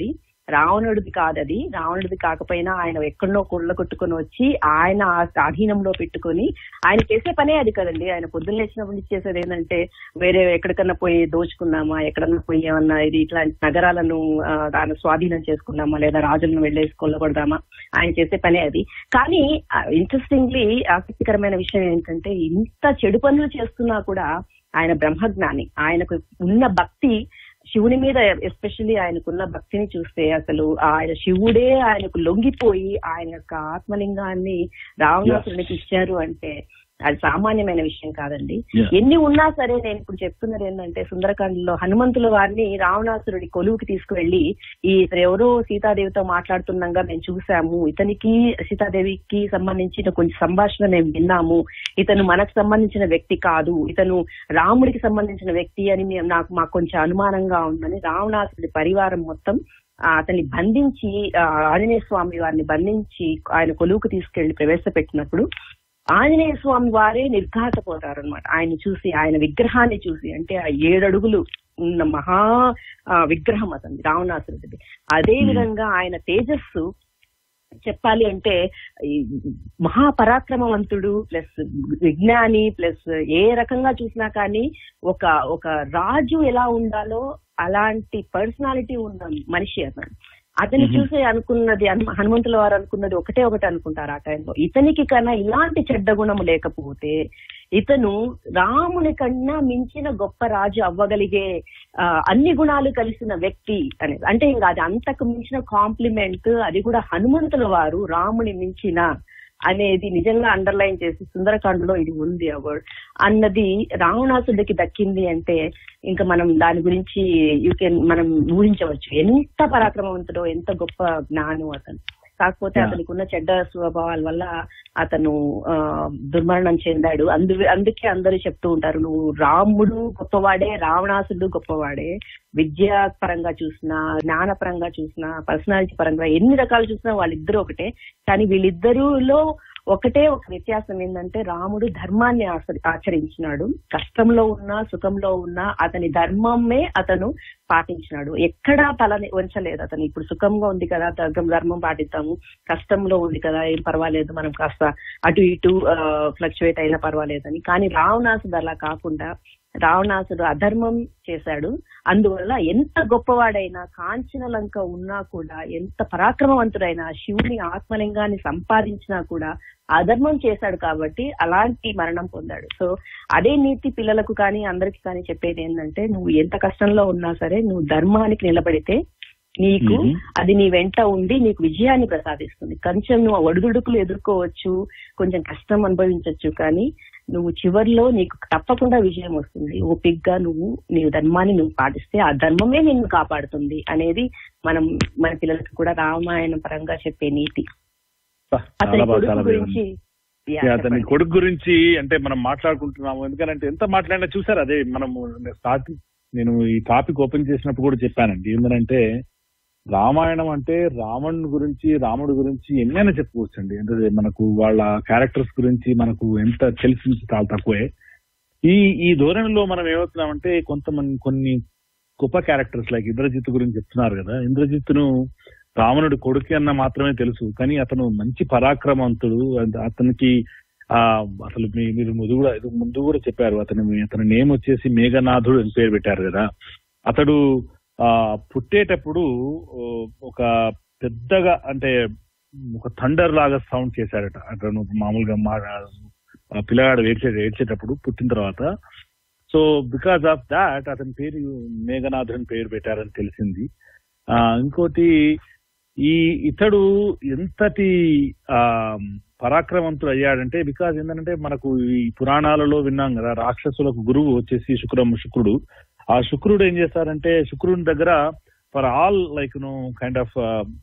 B: రావణుడిది కాదది రావణుడిది కాకపోయినా ఆయన ఎక్కడో కుళ్ళ కొట్టుకొని వచ్చి ఆయన ఆ అధీనంలో పెట్టుకొని ఆయన చేసే పనే అది కదండి ఆయన పొద్దున్న లేచినప్పటి నుంచి చేసేది ఏంటంటే వేరే ఎక్కడికన్నా పోయి దోచుకుందామా ఎక్కడన్నా పోయి ఏమన్నా ఇది ఇట్లాంటి నగరాలను ఆ, దాని స్వాధీనం చేసుకుందామా లేదా రాజులను వెళ్ళేసి కొల్లగొడదామా ఆయన చేసే పనే అది కానీ ఇంట్రెస్టింగ్లీ ఆసక్తికరమైన విషయం ఏంటంటే ఇంత చెడు పనులు చేస్తున్నా కూడా ఆయన బ్రహ్మజ్ఞాని ఆయనకు ఉన్న భక్తి శివుని మీద ఎస్పెషల్లీ ఆయనకున్న భక్తిని చూస్తే అసలు ఆయన శివుడే ఆయనకు లొంగిపోయి ఆయన యొక్క ఆత్మలింగాన్ని రావణాసురునికి ఇచ్చారు అంటే అది సామాన్యమైన విషయం కాదండి
A: Yeah.
B: ఎన్ని ఉన్నా సరే నేను ఇప్పుడు చెప్తున్నది ఏంటంటే సుందరకాండలో హనుమంతుల వారిని రావణాసురుడి కొలువుకి తీసుకువెళ్లి ఈ ఇతను ఎవరో సీతాదేవితో మాట్లాడుతుండగా మేము చూసాము ఇతనికి సీతాదేవికి సంబంధించిన కొంచెం సంభాషణ మేము విన్నాము ఇతను మనకు సంబంధించిన వ్యక్తి కాదు ఇతను రాముడికి సంబంధించిన వ్యక్తి అని మేము నాకు మాకు కొంచెం అనుమానంగా ఉందని రావణాసురుడి పరివారం మొత్తం ఆ, అతన్ని బంధించి ఆ, ఆంజనేయ స్వామి వారిని బంధించి ఆయన కొలువుకు తీసుకెళ్లి ప్రవేశపెట్టినప్పుడు ఆంజనేయ స్వామి వారే నిర్ఘాతపోతారు అనమాట ఆయన చూసి ఆయన విగ్రహాన్ని చూసి అంటే ఆ ఏడడుగులు ఉన్న మహా ఆ, విగ్రహం అతని రావణాసురుడిది అదే విధంగా ఆయన తేజస్సు చెప్పాలి అంటే ఈ మహాపరాక్రమవంతుడు ప్లస్ విజ్ఞాని ప్లస్ ఏ రకంగా చూసినా కానీ ఒక ఒక రాజు ఎలా ఉండాలో అలాంటి పర్సనాలిటీ ఉన్న మనిషి అతను అతన్ని చూసి అనుకున్నది హను- హనుమంతుల వారు అనుకున్నది ఒకటే ఒకటి అనుకుంటారు ఆ టైంలో ఇతనికి కన్నా ఇలాంటి చెడ్డ గుణం లేకపోతే ఇతను రాముని కన్నా మించిన గొప్ప రాజు అవ్వగలిగే ఆ, అన్ని గుణాలు కలిసిన వ్యక్తి అనేది అంటే ఇంకా అది అంతకు మించిన కాంప్లిమెంట్ అది కూడా హనుమంతుల వారు రాముని మించిన అనేది నిజంగా అండర్లైన్ చేసి సుందరకాండలో ఇది ఉంది అవార్డ్ అన్నది రావణాసుడికి దక్కింది అంటే ఇంకా మనం దాని గురించి యూ కెన్ మనం ఊహించవచ్చు ఎంత పరాక్రమవంతుడో ఎంత గొప్ప జ్ఞానం అతను కాకపోతే
A: Yeah.
B: అతనికి ఉన్న చెడ్డ స్వభావాల వల్ల అతను ఆ, దుర్మరణం చెందాడు అందు అందుకే అందరూ చెప్తూ ఉంటారు నువ్వు రాముడు గొప్పవాడే రావణాసుడు గొప్పవాడే విద్యా పరంగా చూసినా జ్ఞాన పరంగా చూసినా పర్సనాలిటీ పరంగా ఎన్ని రకాలు చూసినా వాళ్ళిద్దరూ ఒకటే కానీ వీళ్ళిద్దరూలో ఒకటే ఒక వ్యత్యాసం ఏంటంటే రాముడు ధర్మాన్ని ఆచ- ఆచరించినాడు కష్టంలో ఉన్నా సుఖంలో ఉన్నా అతని ధర్మమే అతను పాటించినాడు ఎక్కడా తలని వంచలేదు అతను ఇప్పుడు సుఖంగా ఉంది కదా ధర్మం ధర్మం పాటిస్తాము కష్టంలో ఉంది కదా ఏం పర్వాలేదు మనం కాస్త అటు ఇటు ఫ్లక్చువేట్ అయినా పర్వాలేదని కానీ రావణాసుడు అలా కాకుండా రావణాసుడు అధర్మం చేశాడు అందువల్ల ఎంత గొప్పవాడైనా కాంచన లంక ఉన్నా కూడా ఎంత పరాక్రమవంతుడైనా శివుని ఆత్మలింగాన్ని సంపాదించినా కూడా అధర్మం చేశాడు కాబట్టి అలాంటి మరణం పొందాడు సో అదే నీతి పిల్లలకు కానీ అందరికి కానీ చెప్పేది ఏంటంటే నువ్వు ఎంత కష్టంలో ఉన్నా సరే నువ్వు ధర్మానికి నిలబడితే నీకు
A: మ్మ్.
B: అది నీ వెంట ఉండి నీకు విజయాన్ని ప్రసాదిస్తుంది కొంచెం నువ్వు ఒడిదుడుకులు ఎదుర్కోవచ్చు కొంచెం కష్టం అనుభవించవచ్చు కానీ నువ్వు చివర్లో నీకు తప్పకుండా విజయం వస్తుంది ఓపిగ్గా నువ్వు నీ ధర్మాన్ని నువ్వు పాటిస్తే ఆ ధర్మమే నిన్ను కాపాడుతుంది అనేది మనం మన పిల్లలకి కూడా రామాయణం పరంగా చెప్పే నీతి
A: బా,
B: అతని
A: చాలా బాగా
B: కొడుకు
A: చాలా
B: గురించి
A: బాగుంది.
B: యా,
A: యా, అతని
B: చెప్పండి.
A: కొడుకు గురించి అంటే మనం మాట్లాడుకుంటున్నాము ఎందుకంటే ఎంత మాట్లాడినా చూసారు అదే మనము స్టార్ట్ నేను ఈ టాపిక్ ఓపెన్ చేసినప్పుడు కూడా చెప్పానండి ఏంటంటే రామాయణం అంటే రావణ్ గురించి రాముడి గురించి ఎన్నైనా చెప్పుకోవచ్చండి అంటే మనకు వాళ్ళ క్యారెక్టర్స్ గురించి మనకు ఎంత తెలిసింది చాలా తక్కువే ఈ ఈ ధోరణిలో మనం ఏమవుతున్నామంటే కొంతమంది కొన్ని గొప్ప క్యారెక్టర్స్ లైక్ ఇంద్రజిత్ గురించి చెప్తున్నారు కదా ఇంద్రజిత్తును రావణుడి కొడుకు అన్న మాత్రమే తెలుసు కానీ అతను మంచి పరాక్రమవంతుడు అంత- అతనికి ఆ అసలు మీ- మీరు ముందు కూడా ఇది ముందు కూడా చెప్పారు అతని అతని నేమ్ వచ్చేసి మేఘనాథుడు అని పేరు పెట్టారు కదా అతడు ఆ పుట్టేటప్పుడు ఓ, ఒక పెద్దగా అంటే ఒక థండర్ లాగా సౌండ్ చేశాడట అతను మామూలుగా మా ఆ పిల్లగాడు ఏడ్చే ఏడ్చేటప్పుడు పుట్టిన తర్వాత సో బికాస్ ఆఫ్ దాట్ అతని పేరు మేఘనాథుని పేరు పెట్టారని తెలిసింది ఆ ఇంకోటి ఈ ఇతడు ఎంతటి ఆ పరాక్రమవంతుడు అయ్యాడంటే బికాజ్ ఏంటంటే మనకు ఈ పురాణాలలో విన్నాం కదా రాక్షసులకు గురువు వచ్చేసి శుక్రం శుక్రుడు ఆ శుక్రుడు ఏం చేస్తారంటే శుక్రుని దగ్గర for all like know kind of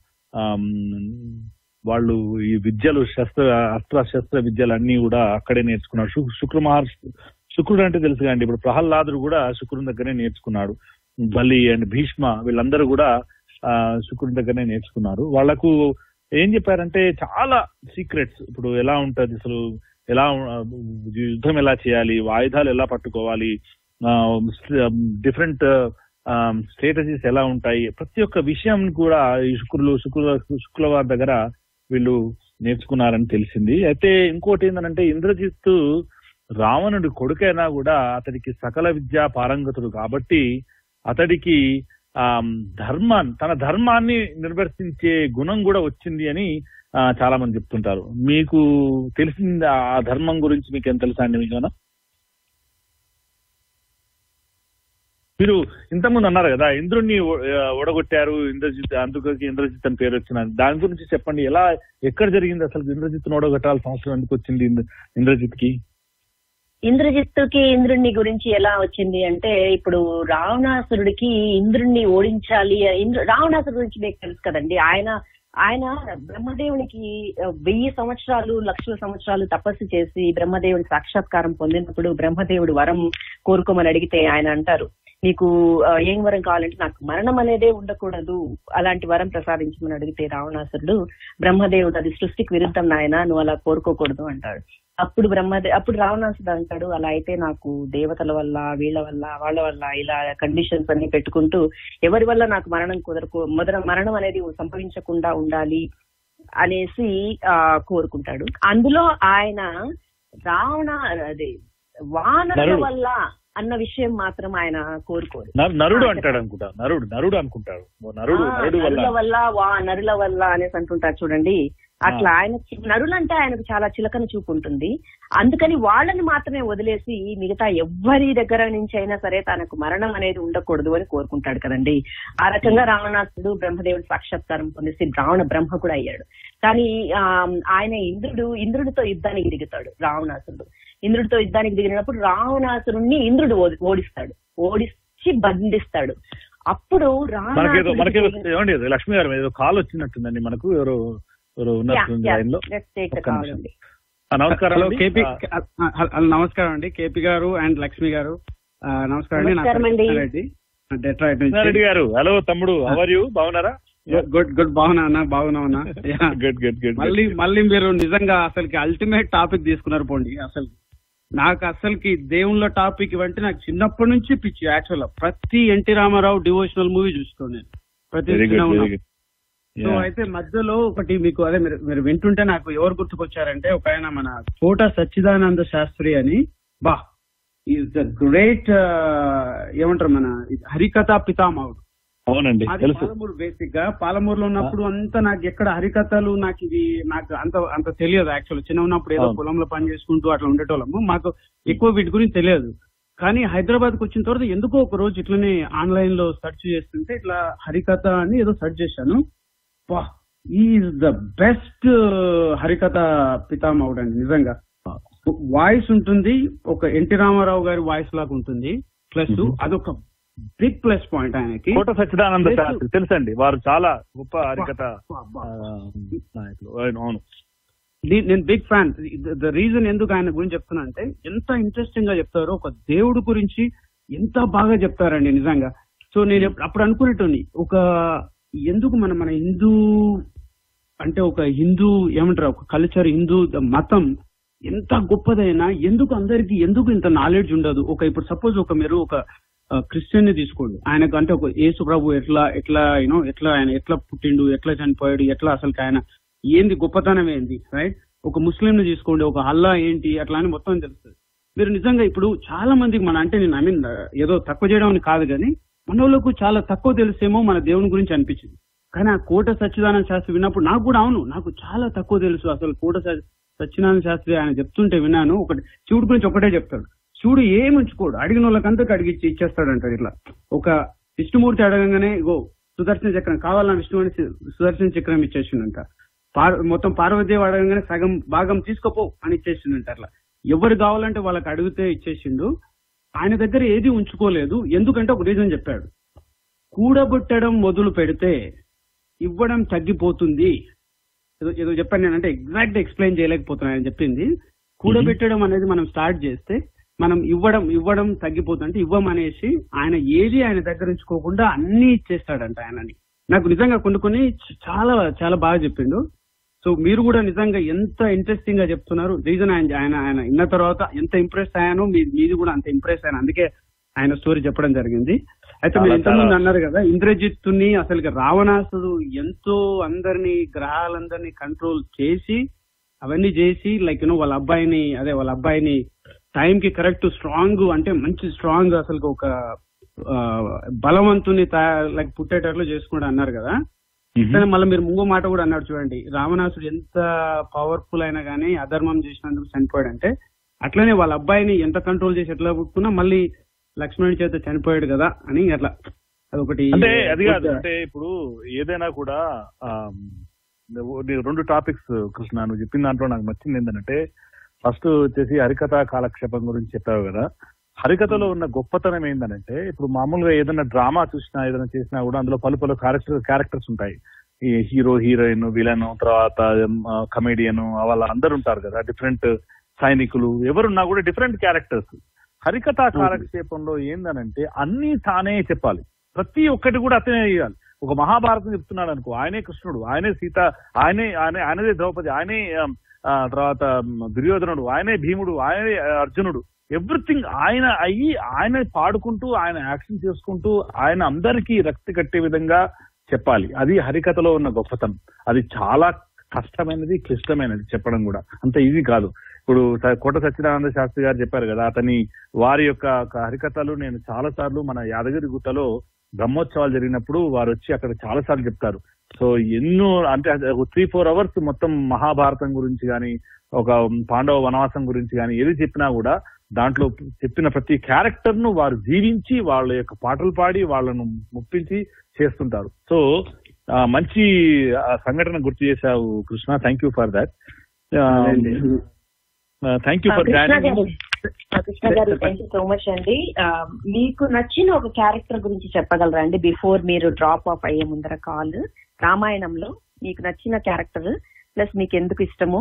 A: వాళ్ళు ఈ విద్యలు శస్త్ర అస్త్ర శస్త్ర విద్యలు అన్ని కూడా అక్కడే నేర్చుకున్నారు శు- శుక్ర మహర్షి శుక్రుడు అంటే తెలుసు కదండి ఇప్పుడు ప్రహ్లాదుడు కూడా శుక్రుని దగ్గరే నేర్చుకున్నాడు బలి అండ్ భీష్మ వీళ్ళందరూ కూడా ఆ శుక్రుని దగ్గరనే నేర్చుకున్నారు వాళ్ళకు ఏం చెప్పారంటే చాలా సీక్రెట్స్ ఇప్పుడు ఎలా ఉంటది అసలు ఎలా ఆ, యుద్ధం ఎలా చేయాలి ఆయుధాలు ఎలా పట్టుకోవాలి డిఫరెంట్ స్ట్రాటజీస్ ఎలా ఉంటాయి ప్రతి ఒక్క విషయం కూడా ఈ శుక్రులు శుక్ర శుక్రవారి దగ్గర వీళ్ళు నేర్చుకున్నారని తెలిసింది అయితే ఇంకోటి ఏంటంటే ఇంద్రజిత్తు రావణుడి కొడుకైనా కూడా అతడికి సకల విద్యా పారంగతుడు కాబట్టి అతడికి ఆ ధర్మాన్ని తన ధర్మాన్ని నిర్వర్తించే గుణం కూడా వచ్చింది అని ఆ, చాలా మంది చెప్తుంటారు మీకు తెలిసింది ఆ ధర్మం గురించి మీకు ఏం తెలుసా అండి మీకు ఏమైనా? మీరు ఇంతకుముందు అన్నారు కదా ఇంద్రుణ్ణి ఓ- ఆ, ఓడగొట్టారు ఇంద్రజిత్ అందుకు ఇంద్రజిత్ అని పేరు వచ్చిన దాని గురించి చెప్పండి ఎలా ఎక్కడ జరిగింది అసలు ఇంద్రజిత్ ఓడగొట్టాల్సిన అవసరం ఎందుకు వచ్చింది ఇంద్ర- ఇంద్రజిత్ కి
B: ఇంద్రజిత్తుకి ఇంద్రుణ్ణి గురించి ఎలా వచ్చింది అంటే ఇప్పుడు రావణాసురుడికి ఇంద్రుణ్ణి ఓడించాలి ఇంద్ర రావణాసురుడి గురించి మీకు తెలుసు కదండి ఆయన ఆయన బ్రహ్మదేవునికి ఆ, వెయ్యి సంవత్సరాలు లక్షల సంవత్సరాలు తపస్సు చేసి బ్రహ్మదేవుడి సాక్షాత్కారం పొందినప్పుడు బ్రహ్మదేవుడు వరం కోరుకోమని అడిగితే ఆయన అంటారు నీకు ఆ, ఏం వరం కావాలంటే నాకు మరణం అనేదే ఉండకూడదు అలాంటి వరం ప్రసాదించమని అడిగితే రావణాసురుడు బ్రహ్మదేవుడు అది సృష్టికి విరుద్ధం నాయన నువ్వు అలా కోరుకోకూడదు అంటాడు అప్పుడు బ్రహ్మదే అప్పుడు రావణాసుడు అంటాడు అలా అయితే నాకు దేవతల వల్ల వీళ్ళ వల్ల వాళ్ళ వల్ల ఇలా కండిషన్స్ అన్ని పెట్టుకుంటూ ఎవరి వల్ల నాకు మరణం కుదరకు మొదల మరణం అనేది సంభవించకుండా ఉండాలి అనేసి ఆ కోరుకుంటాడు అందులో ఆయన రావణ అదే వానరుల
A: నరుడు.
B: వల్ల అన్న విషయం మాత్రం ఆయన కోరుకోరు
A: నరు- నరుడు అంటాడు అనుకుంటా నరుడు నరుడు అనుకుంటాడు ఓ నరుడు
B: ఆ,
A: నరుడు వల్ల
B: నరుల వల్ల వా నరుల వల్ల అనేసి అంటుంటారు చూడండి అట్లా ఆయన చి- నరులంటే ఆయనకు చాలా చిలకన చూపు ఉంటుంది అందుకని వాళ్ళని మాత్రమే వదిలేసి మిగతా ఎవ్వరి దగ్గర నుంచి అయినా సరే తనకు మరణం అనేది ఉండకూడదు అని కోరుకుంటాడు కదండి ఆ రకంగా రావణాసుడు బ్రహ్మదేవుడి సాక్షాత్కారం పొందేసి రావణ బ్రహ్మ కూడా అయ్యాడు కానీ ఆ ఆయన ఇంద్రుడు ఇంద్రుడితో యుద్ధానికి దిగుతాడు రావణాసురుడు ఇంద్రుడితో యుద్ధానికి దిగినప్పుడు రావణాసురుణ్ణి ఇంద్రుడు ఓడి- ఓడిస్తాడు ఓడిచి బంధిస్తాడు అప్పుడు
A: మనకేదో మనకేదో
B: రావణాసురుడికి-
A: ఏమండి ఇది లక్ష్మి గారు ఏదో కాల్ వచ్చినట్టుందండి మనకు ఎవరు ఎవరు
B: Yeah,
A: ఉన్నట్టుంది
B: yeah.
A: లైన్ లో
B: Let's take the
A: ఒక్క
B: call
A: నిమిషం.
B: అండి.
A: ఆ, నమస్కారం
J: హలో
A: అండి.
J: కేపీ
A: ఆ,
J: హలో నమస్కారం అండి కేపీ గారు అండ్ లక్ష్మి గారు ఆ, నమస్కారం అండి నా
B: నమస్కారం
J: పేరు
B: అండి.
J: కృష్ణారెడ్డి డెట్రాయిట్ నుంచి
A: కృష్ణారెడ్డి గారు హలో తమ్ముడు అవర్ యూ బాగున్నారా
J: గుడ్ గుడ్ బాగున్నా అన్న బాగున్నా అన్న Yeah.
A: గుడ్ గుడ్ గుడ్
J: మళ్ళీ మళ్ళీ మీరు నిజంగా అసలుకి అల్టిమేట్ టాపిక్ తీసుకున్నారు పోండి అసలు నాకు అసలుకి దేవుళ్ళ టాపిక్ ఇవంటే నాకు చిన్నప్పటి నుంచి పిచ్చి యాక్చువల్ ప్రతి ఎన్టీ రామారావు డివోషనల్ మూవీ చూస్తాను నేను ప్రతి
A: వెరీ
J: చిన్న
A: గుడ్
J: ఉన్నప్పుడు.
A: వెరీ గుడ్
J: సో అయితే మధ్యలో ఒకటి మీకు అదే మీరు మీరు వింటుంటే నాకు ఎవరు గుర్తుకొచ్చారంటే ఒక ఆయన మన కోట సచ్చిదానంద శాస్త్రి అని బా ఈజ్ ద గ్రేట్ ఏమంటారు మన హరికథా పితామహుడు
A: అవునండి
J: అది
A: తెలుసు
J: పాలమూరు బేసిక్ గా పాలమూరులో ఉన్నప్పుడు అంతా నాకు ఎక్కడ హరికథలు నాకు ఇది నాకు అంత అంత తెలియదు యాక్చువల్ చిన్న ఉన్నప్పుడు ఏదో
A: అవును.
J: పొలంలో పని చేసుకుంటూ అట్లా ఉండేటోళ్ళము మాకు ఎక్కువ వీటి గురించి తెలియదు కానీ హైదరాబాద్ కు వచ్చిన తర్వాత ఎందుకో ఒక రోజు ఇట్లనే ఆన్లైన్ లో సెర్చ్ చేస్తుంటే ఇట్లా హరికథ అని ఏదో సెర్చ్ చేశాను ఈజ్ ద బెస్ట్ హరికథ పితామహుడు అండి నిజంగా వాయిస్ ఉంటుంది ఒక ఎన్టీ రామారావు గారి వాయిస్ లాగా ఉంటుంది ప్లస్
A: Mhm.
J: అదొక బిగ్ ప్లస్ పాయింట్ ఆయనకి
A: కోట సచ్చిదానంద
J: తెలుసు.
A: శాస్త్రి తెలుసండి వారు చాలా గొప్ప హరికథ
J: బా, బా,
A: ఆ,
J: బా.
A: నాయకులు అవును, అవును
J: ది- నేను బిగ్ ఫ్యాన్ ద రీజన్ ఎందుకు ఆయన గురించి చెప్తున్నా అంటే ఎంత ఇంట్రెస్టింగ్ గా చెప్తారో ఒక దేవుడు గురించి ఎంత బాగా చెప్తారండి నిజంగా సో నేను ఎప్- అప్పుడు అనుకునేటోని ఒక ఎందుకు మన మన హిందూ అంటే ఒక హిందూ ఏమంటారు ఒక కల్చర్ హిందూ మతం ఎంత గొప్పదైనా ఎందుకు అందరికి ఎందుకు ఇంత నాలెడ్జ్ ఉండదు ఒక ఇప్పుడు సపోజ్ ఒక మీరు ఒక క్రిస్టియన్ ని తీసుకోండి ఆయనకు అంటే ఒక యేసు ప్రభు ఎట్లా ఎట్లా యూనో ఎట్లా ఆయన ఎట్లా పుట్టిండు ఎట్లా చనిపోయాడు ఎట్లా అసలు ఆయన ఏంది గొప్పతనం ఏంది రైట్ ఒక ముస్లిం ని తీసుకోండి ఒక అల్లా ఏంటి అట్లా అని మొత్తం తెలుస్తుంది మీరు నిజంగా ఇప్పుడు చాలా మందికి మన అంటే నేను ఐ మీన్ ఏదో తక్కువ చేయడం అని కాదు కానీ మన వాళ్ళకు చాలా తక్కువ తెలుసేమో మన దేవుని గురించి అనిపించింది కానీ ఆ కోట సచ్చిదానంద శాస్త్రి విన్నప్పుడు నాకు కూడా అవును నాకు చాలా తక్కువ తెలుసు అసలు కోట స- సత్యనారాయణ శాస్త్రి ఆయన చెప్తుంటే విన్నాను ఒకటి శివుడి గురించి ఒకటే చెప్తాడు శివుడు ఏమి ఉంచుకోడు అడిగిన వాళ్ళకంతా అడిగిచ్చి ఇచ్చేస్తాడంటాడు ఇట్లా ఒక విష్ణుమూర్తి అడగంగానే ఇగో సుదర్శన చక్రం కావాలన్నా విష్ణు అని సు- సుదర్శన చక్రం ఇచ్చేసిండంట పార్ మొత్తం పార్వతీదేవి అడగంగానే సగం భాగం తీసుకోపో అని ఇచ్చేసిండంట అట్లా ఎవరు కావాలంటే వాళ్ళకి అడిగితే ఇచ్చేసిండు ఆయన దగ్గర ఏది ఉంచుకోలేదు ఎందుకంటే ఒక రీజన్ చెప్పాడు కూడబుట్టడం మొదలు పెడితే ఇవ్వడం తగ్గిపోతుంది ఏదో ఏదో చెప్పాను నేను అంటే ఎగ్జాక్ట్ ఎక్స్ప్లెయిన్ చేయలేకపోతున్నాను ఆయన చెప్పింది కూడబెట్టడం అనేది మనం స్టార్ట్ చేస్తే మనం ఇవ్వడం ఇవ్వడం తగ్గిపోతుంది అంటే ఇవ్వమనేసి ఆయన ఏది ఆయన దగ్గర ఉంచుకోకుండా అన్ని ఇచ్చేస్తాడంట ఆయనని నాకు నిజంగా కొన్ని కొన్ని చ- చాలా చాలా బాగా చెప్పిండు సో మీరు కూడా నిజంగా ఎంత ఇంట్రెస్టింగ్ గా చెప్తున్నారు రీజన్ ఆయన ఆయన ఆయన విన్న తర్వాత ఎంత ఇంప్రెస్ అయ్యానో మీ మీది కూడా అంత ఇంప్రెస్ అయ్యాను అందుకే ఆయన స్టోరీ చెప్పడం జరిగింది అయితే
A: చాలా,
J: మీరు ఇంతకుముందు
A: చాలా.
J: అన్నారు కదా ఇంద్రజిత్తుని అసలు రావణాసుడు ఎంతో అందరినీ గ్రహాలందరినీ కంట్రోల్ చేసి అవన్నీ చేసి లైక్ యూనో వాళ్ళ అబ్బాయిని అదే వాళ్ళ అబ్బాయిని టైం కి కరెక్ట్ స్ట్రాంగ్ అంటే మంచి స్ట్రాంగ్ అసలు ఒక ఆ, బలవంతుని లైక్ పుట్టేటట్లు చేసుకుంటూ అన్నారు కదా కానీ మళ్ళీ మీరు ముంగో మాట కూడా అన్నాడు చూడండి రావణాసుడు ఎంత పవర్ఫుల్ అయినా కానీ అధర్మం చేసినందుకు చనిపోయాడు అంటే అట్లనే వాళ్ళ అబ్బాయిని ఎంత కంట్రోల్ చేసి ఎట్లా పుట్టుకున్నా మళ్ళీ లక్ష్మణుడి చేత చనిపోయాడు కదా అని అట్లా అదొకటి
A: అంటే అది కాదు అంటే ఇప్పుడు ఏదైనా కూడా ఆ, నువ్వు- నీ రెండు టాపిక్స్ కృష్ణ నువ్వు చెప్పిన దాంట్లో నాకు నచ్చింది ఏంటంటే ఫస్ట్ వచ్చేసి హరికథ కాలక్షేపం గురించి చెప్పావు కదా హరికథలో ఉన్న గొప్పతనం ఏంటంటే ఇప్పుడు మామూలుగా ఏదైనా డ్రామా చూసినా ఏదైనా చేసినా కూడా అందులో పలు పలు క్యారెక్టర్ క్యారెక్టర్స్ ఉంటాయి ఈ హీరో హీరోయిన్ విలన్ తర్వాత కమెడియన్ వాళ్ళ అందరు ఉంటారు కదా డిఫరెంట్ సైనికులు ఎవరున్నా కూడా డిఫరెంట్ క్యారెక్టర్స్ హరికథ కాలక్షేపంలో ఏందనంటే అన్ని తానే చెప్పాలి ప్రతి ఒక్కటి కూడా అతనే చేయాలి ఒక మహాభారతం చెప్తున్నాడు అనుకో ఆయనే కృష్ణుడు ఆయనే సీత ఆయనే ఆయనే ఆయనదే ద్రౌపది ఆయనే ఆ, ఆ, తర్వాత మ్, దుర్యోధనుడు ఆయనే భీముడు ఆయనే ఆ, అర్జునుడు ఎవ్రీథింగ్ ఆయన అయ్యి ఆయన పాడుకుంటూ ఆయన యాక్షన్ చేసుకుంటూ ఆయన అందరికీ రక్తి కట్టే విధంగా చెప్పాలి అది హరికథలో ఉన్న గొప్పతనం అది చాలా కష్టమైనది క్లిష్టమైనది చెప్పడం కూడా అంత ఈజీ కాదు ఇప్పుడు స- కోట సత్యనారాయణ శాస్త్రి గారు చెప్పారు కదా అతని వారి యొక్క క- హరికథలు నేను చాలా సార్లు మన యాదగిరి గుట్టలో బ్రహ్మోత్సవాలు జరిగినప్పుడు వారు వచ్చి అక్కడ చాలా సార్లు చెప్తారు సో ఎన్నో అంటే త్రీ ఫోర్ అవర్స్ మొత్తం మహాభారతం గురించి కానీ ఒక పాండవ వనవాసం గురించి కానీ ఏది చెప్పినా కూడా దాంట్లో చెప్పిన ప్రతి క్యారెక్టర్ ను వారు జీవించి వాళ్ళ యొక్క పాటలు పాడి వాళ్ళను ముప్పించి చేస్తుంటారు సో ఆ, మంచి ఆ, సంఘటన గుర్తు చేశావు Krishna thank you for that thank you
B: ఆ,
A: ఫర్
B: కృష్ణ
A: దాట్
B: గారు ఆ, Krishna garu thank you so much అండి ఆ, మీకు నచ్చిన ఒక క్యారెక్టర్ గురించి చెప్పగలరా అండి బిఫోర్ మీరు డ్రాప్ ఆఫ్ అయ్యే ముందర కాల్ రామాయణంలో మీకు నచ్చిన క్యారెక్టర్ ప్లస్ మీకు ఎందుకు ఇష్టము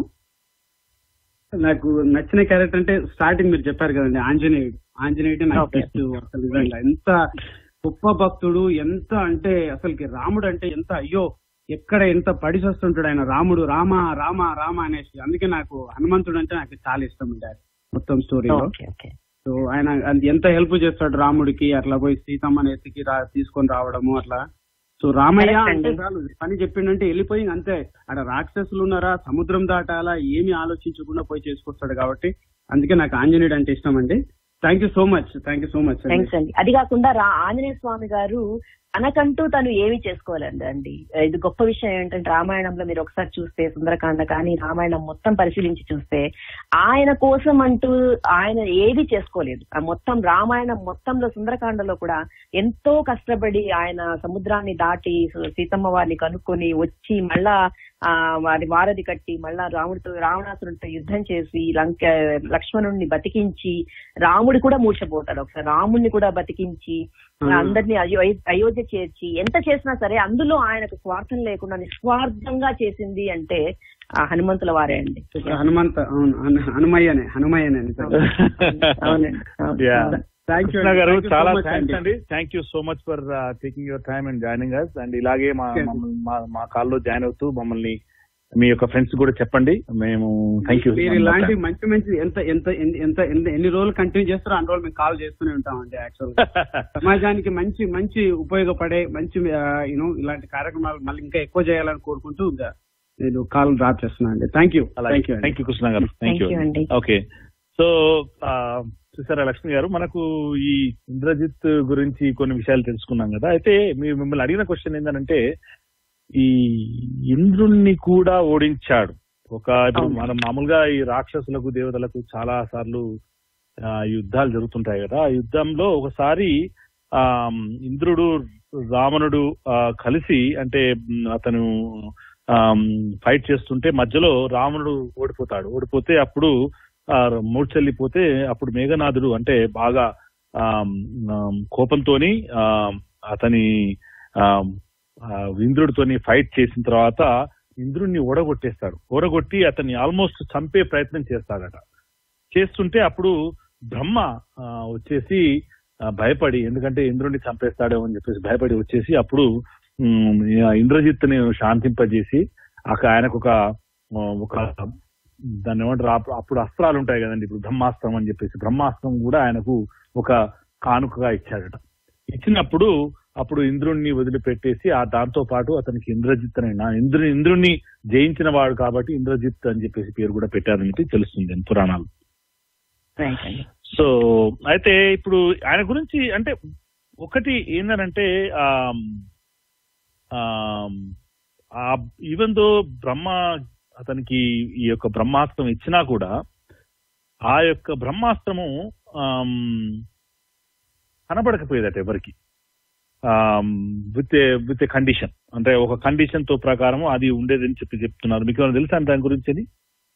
J: నాకు నచ్చిన క్యారెక్టర్ అంటే స్టార్టింగ్ మీరు చెప్పారు కదండి ఆంజనేయుడు ఆంజనేయుడు నాకు
B: Okay.
J: బెస్ట్ అసలు నిజంగా ఎంత గొప్ప భక్తుడు ఎంత అంటే అసలుకి రాముడు అంటే ఎంత అయ్యో ఎక్కడ ఎంత పడిసొస్తుంటాడు ఆయన రాముడు రామ రామ రామ అనేసి అందుకే నాకు హనుమంతుడు అంటే నాకు చాలా ఇష్టం ఉండాలి మొత్తం స్టోరీలో
B: ఓకే ఓకే
J: సో ఆయన అది ఎంత హెల్ప్ చేస్తాడు రాముడికి అట్లా పోయి సీతమ్మని ఎత్తికి రా తీసుకొని రావడము అట్లా సో రామయ్య
B: Correct
J: అంటే
B: అండి.
J: చాలు పని చెప్పిండంటే వెళ్ళిపోయి ఇంక అంతే అక్కడ రాక్షసులు ఉన్నారా సముద్రం దాటాలా ఏమి ఆలోచించకుండా పోయి చేసుకొస్తాడు కాబట్టి అందుకే నాకు ఆంజనేయుడు అంటే ఇష్టం అండి thank you so much thank you so much
B: thanks అండి అది కాకుండా రా ఆంజనేయ స్వామి గారు తనకంటూ తను ఏమి చేసుకోవాలండి అండి ఇది గొప్ప విషయం ఏంటంటే రామాయణంలో మీరు ఒకసారి చూస్తే సుందరకాండ కానీ రామాయణం మొత్తం పరిశీలించి చూస్తే ఆయన కోసం అంటూ ఆయన ఏది చేసుకోలేదు ఆ మొత్తం రామాయణం మొత్తంలో సుందరకాండలో కూడా ఎంతో కష్టపడి ఆయన సముద్రాన్ని దాటి సు- సీతమ్మ వారిని కనుక్కొని వచ్చి మళ్ళా ఆ వారి వారధి కట్టి మళ్ళా రాముడితో రావణాసురుడితో యుద్ధం చేసి లంక లక్ష్మణుడిని బతికించి రాముడు కూడా మూర్చపోతాడు ఒకసారి రాముడిని కూడా బతికించి అందరినీ అయో అయోధ్య చేర్చి ఎంత చేసినా సరే అందులో ఆయనకు స్వార్థం లేకుండా నిస్వార్థంగా చేసింది అంటే ఆ హనుమంతుల వారే అండి
J: హనుమంత అవును హను- హనుమయ్యనే హనుమయ్యనే నిజంగా.
B: అవునండి అవును.
A: యా
J: Thank you
A: కృష్ణ
J: అండి.
A: గారు
J: Thank you so
A: చాలా
J: much
A: థ్యాంక్స్
J: అండి.
A: అండి thank you so much for taking your time and joining us and ఇలాగే మా
J: Okay.
A: మమ్మల్ని- మా- మా కాల్లో జాయిన్ అవుతూ మమ్మల్ని మీ యొక్క ఫ్రెండ్స్ కూడా చెప్పండి మేము థ్యాంక్ యూ
J: మీరు ఇలాంటి మంచి మంచి ఎంత ఎంత ఎన్ని- ఎంత ఎన్ని- ఎన్ని రోజులు కంటిన్యూ చేస్తారో అన్ని రోజులు మేము కాల్ చేస్తూనే ఉంటాం అండి యాక్చువల్ సమాజానికి మంచి మంచి ఉపయోగపడే మంచి యూనో ఇలాంటి కార్యక్రమాలు మళ్ళీ ఇంకా ఎక్కువ చేయాలని కోరుకుంటూ ఇంకా నేను కాల్ డ్రాప్ చేస్తున్నాను అండి thank you thank you
A: thank you Krishna garu thank
B: Thank you
A: you
B: అండి.
A: ఓకే సో చూసారా లక్ష్మి గారు మనకు ఈ ఇంద్రజిత్ గురించి కొన్ని విషయాలు తెలుసుకున్నాం కదా అయితే మీరు మిమ్మల్ని అడిగిన క్వశ్చన్ ఏంటంటే ఈ ఇంద్రుణ్ణి కూడా ఓడించాడు ఒక ఇప్పుడు
B: అవును.
A: మనం మామూలుగా ఈ రాక్షసులకు దేవతలకు చాలా సార్లు ఆ, యుద్ధాలు జరుగుతుంటాయి కదా ఆ యుద్ధంలో ఒకసారి ఆ ఇంద్రుడు రావణుడు ఆ, కలిసి అంటే మ్, అతను ఫైట్ చేస్తుంటే మధ్యలో రావణుడు ఓడిపోతాడు ఓడిపోతే అప్పుడు ఆ, మూర్చెల్లిపోతే అప్పుడు మేఘనాథుడు అంటే బాగా ఆ, మ్, కోపంతోని ఆ, అతని ఆ, ఆ, ఇంద్రుడితోని ఫైట్ చేసిన తర్వాత ఇంద్రుడిని ఓడగొట్టేస్తాడు ఓడగొట్టి అతన్ని ఆల్మోస్ట్ చంపే ప్రయత్నం చేస్తాడట చేస్తుంటే అప్పుడు బ్రహ్మ ఆ, వచ్చేసి ఆ, భయపడి ఎందుకంటే ఇంద్రుడిని చంపేస్తాడేమో అని చెప్పేసి భయపడి వచ్చేసి అప్పుడు ఉమ్, ఆ ఇంద్రజిత్తుని శాంతింపజేసి అక్కడ ఆయనకు ఒక ఆ, ఒక దాన్ని ఏమంటారు అప్పుడు- అప్పుడు అస్త్రాలు ఉంటాయి కదండి ఇప్పుడు బ్రహ్మాస్త్రం అని చెప్పేసి బ్రహ్మాస్త్రం కూడా ఆయనకు ఒక కానుకగా ఇచ్చాడట ఇచ్చినప్పుడు అప్పుడు ఇంద్రుణ్ణి వదిలిపెట్టేసి ఆ దాంతో పాటు అతనికి ఇంద్రజిత్ అనే నా- ఇంద్రు ఇంద్రుణ్ణి జయించిన వాడు కాబట్టి ఇంద్రజిత్ అని చెప్పేసి పేరు కూడా పెట్టారని చెప్పి తెలుస్తుంది పురాణాలు
B: రైట్ అండి
A: సో అయితే ఇప్పుడు ఆయన గురించి అంటే ఒకటి ఏంటంటే ఈవెన్ దో బ్రహ్మ అతనికి ఈ యొక్క బ్రహ్మాస్త్రం ఇచ్చినా కూడా ఆ యొక్క బ్రహ్మాస్త్రము ఆమ్, కనబడకపోయేదట ఎవరికి విత్ విత్ ఏ కండిషన్ అంటే ఒక కండిషన్ తో ప్రకారం అది ఉండేదని చెప్పి చెప్తున్నారు మీకు ఏమైనా తెలుసా దాని గురించి అది?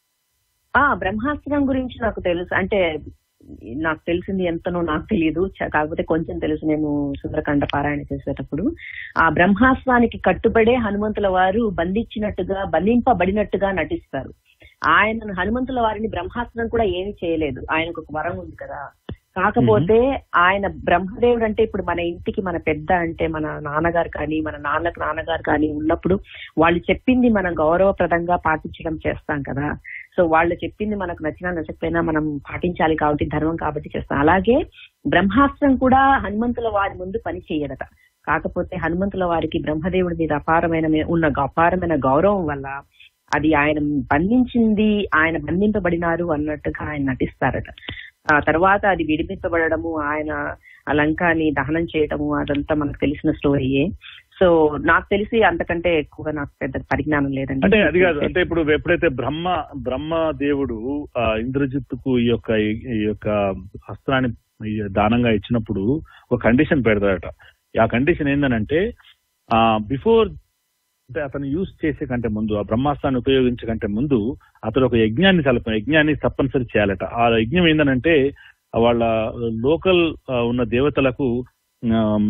B: ఆ బ్రహ్మాస్త్రం గురించి నాకు తెలుసు అంటే నాకు తెలిసింది ఎంతనో నాకు తెలియదు చ- కాకపోతే కొంచెం తెలుసు నేను సుందరకాండ పారాయణ చేసేటప్పుడు ఆ బ్రహ్మాస్త్రానికి కట్టుబడే హనుమంతుల వారు బంధించినట్టుగా బంధింపబడినట్టుగా నటిస్తారు ఆయన హనుమంతుల వారిని బ్రహ్మాస్త్రం కూడా ఏమీ చేయలేదు ఆయనకు ఒక వరం ఉంది కదా కాకపోతే ఆయన బ్రహ్మదేవుడు అంటే ఇప్పుడు మన ఇంటికి మన పెద్ద అంటే మన నాన్నగారు కానీ మన నాన్నకు నాన్నగారు కానీ ఉన్నప్పుడు వాళ్ళు చెప్పింది మనం గౌరవప్రదంగా పాటించడం చేస్తాం కదా సో వాళ్ళు చెప్పింది మనకు నచ్చినా నచ్చకపోయినా మనం పాటించాలి కాబట్టి ధర్మం కాబట్టి చేస్తాం అలాగే బ్రహ్మాస్త్రం కూడా హనుమంతుల వారి ముందు పని చేయదట కాకపోతే హనుమంతుల వారికి బ్రహ్మదేవుడి మీద అపారమైన ఉన్న గ- అపారమైన గౌరవం వల్ల అది ఆయన బంధించింది ఆయన బంధింపబడినారు అన్నట్టుగా ఆయన నటిస్తారట ఆ తర్వాత అది విడిపింపబడము ఆయన ఆ లంకాని దహనం చేయటము అదంతా మనకు తెలిసిన స్టోరీయే సో నాకు తెలిసి అంతకంటే ఎక్కువగా నాకు పెద్ద పరిజ్ఞానం లేదండి
A: అంటే అది కాదు అంటే ఇప్పుడు ఎప్పుడైతే బ్రహ్మ బ్రహ్మ దేవుడు ఆ, ఇంద్రజిత్తుకు ఈ యొక్క ఈ యొక్క అస్త్రాన్ని ఈ దానంగా ఇచ్చినప్పుడు ఒక కండిషన్ పెడతాడట ఆ కండిషన్ ఏంటంటే ఆ బిఫోర్ అంటే అతను యూజ్ చేసే కంటే ముందు ఆ బ్రహ్మాస్త్రాన్ని ఉపయోగించే కంటే ముందు అతను ఒక యజ్ఞాన్ని తలప యజ్ఞాన్ని తప్పనిసరి చేయాలట ఆ యజ్ఞం ఏంటంటే వాళ్ళ లోకల్ ఉన్న దేవతలకు ఆమ్,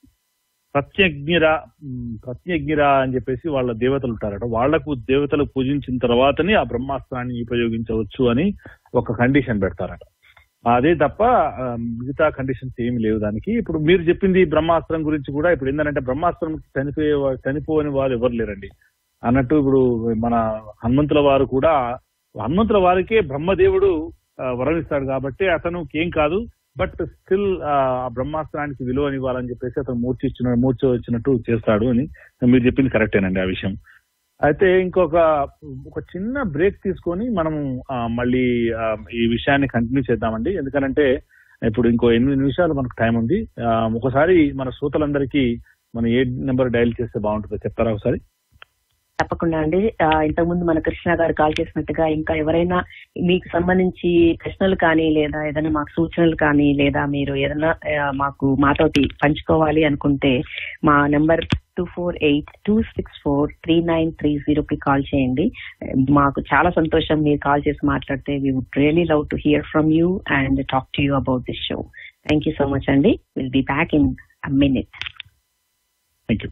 A: ప్రత్యజ్ఞరా ఉమ్, ప్రత్యజ్ఞరా అని చెప్పేసి వాళ్ళ దేవతలు ఉంటారట వాళ్లకు దేవతలు పూజించిన తర్వాతనే ఆ బ్రహ్మాస్త్రాన్ని ఉపయోగించవచ్చు అని ఒక కండిషన్ పెడతారట అదే తప్ప ఆ, మిగతా కండిషన్స్ ఏమి లేవు దానికి ఇప్పుడు మీరు చెప్పింది బ్రహ్మాస్త్రం గురించి కూడా ఇప్పుడు ఏంటంటే బ్రహ్మాస్త్రం చనిపోయే వా- చనిపోని వారు ఎవరు లేరండి అన్నట్టు ఇప్పుడు మన హనుమంతుల వారు కూడా హనుమంతుల వారికే బ్రహ్మదేవుడు ఆ, వరం ఇస్తాడు కాబట్టి అతను ఏం కాదు బట్ స్టిల్ ఆ బ్రహ్మాస్త్రానికి విలువనివ్వాలని చెప్పేసి అతను మూర్చి ఇచ్చిన మూర్చ వచ్చినట్టు చేస్తాడు అని మీరు చెప్పింది కరెక్టేనండి ఆ విషయం అయితే ఇంకొక ఒక చిన్న బ్రేక్ తీసుకొని మనం ఆ, మళ్ళీ ఆ, ఈ విషయాన్ని కంటిన్యూ చేద్దామండి ఎందుకనంటే ఇప్పుడు ఇంకో ఎనిమిది నిమిషాలు మనకు టైం ఉంది ఆ, ఒకసారి మన శ్రోతలందరికీ మన ఏ నెంబర్ డయల్ చేస్తే బాగుంటుందో చెప్తారా ఒకసారి
B: తప్పకుండా అండి ఆ, ఇంతకుముందు మన కృష్ణ గారు కాల్ చేసినట్టుగా ఇంకా ఎవరైనా మీకు సంబంధించి ప్రశ్నలు కానీ లేదా ఏదైనా మాకు సూచనలు కానీ లేదా మీరు ఏదైనా ఆ, మాకు మాతోటి పంచుకోవాలి అనుకుంటే మా number two four eight two six four three nine three జీరోకి కాల్ చేయండి మాకు చాలా సంతోషం మీరు కాల్ చేసి మాట్లాడితే we would really love to hear from you and talk to you about this show thank you so much అండి will be back in a minute
A: thank you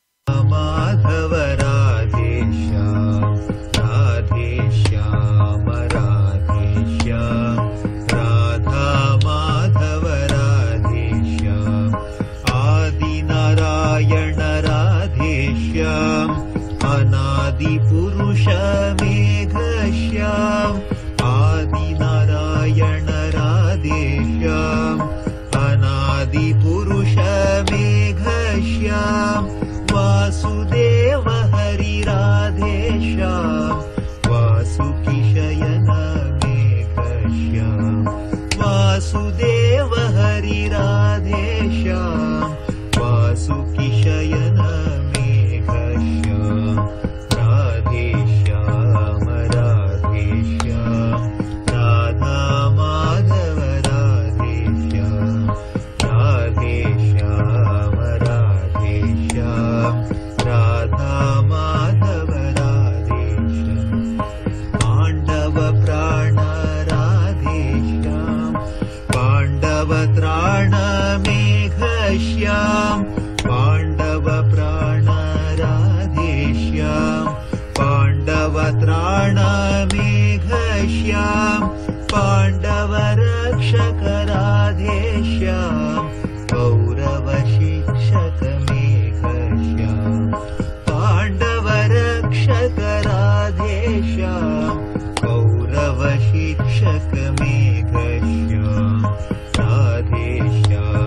C: Madhav Radheshyam Radheshyam Radheshyam Radha Madhav Radheshyam Adinarayan Radheshyam अनादिपुरुष मेघश्याम आदिनारायण राधेश्याम अनादिपुरुष मेघश्याम वासुदेव हरि राधेश्याम वासुकिशयन मेघश्याम वासुदेव हरि राधेश्याम वासुकिशयन मेघश्याम राधेश्याम राधेश्याम राधा माधव राधेश्याम राधेश्याम राधेश्याम राधा माधव राधेश्याम पाण्डव प्राण राधेश्याम पाण्डव त्राण मेघश्याम पाण्डव प्राण राधेश्याम पाण्डव त्राण मेघश्याम पाण्डव रक्षक राधेश्याम कौरव शिक्षक मेघश्याम पाण्डव रक्षक राधेश्याम कौरव शिक्षक मेघश्याम राधेश्याम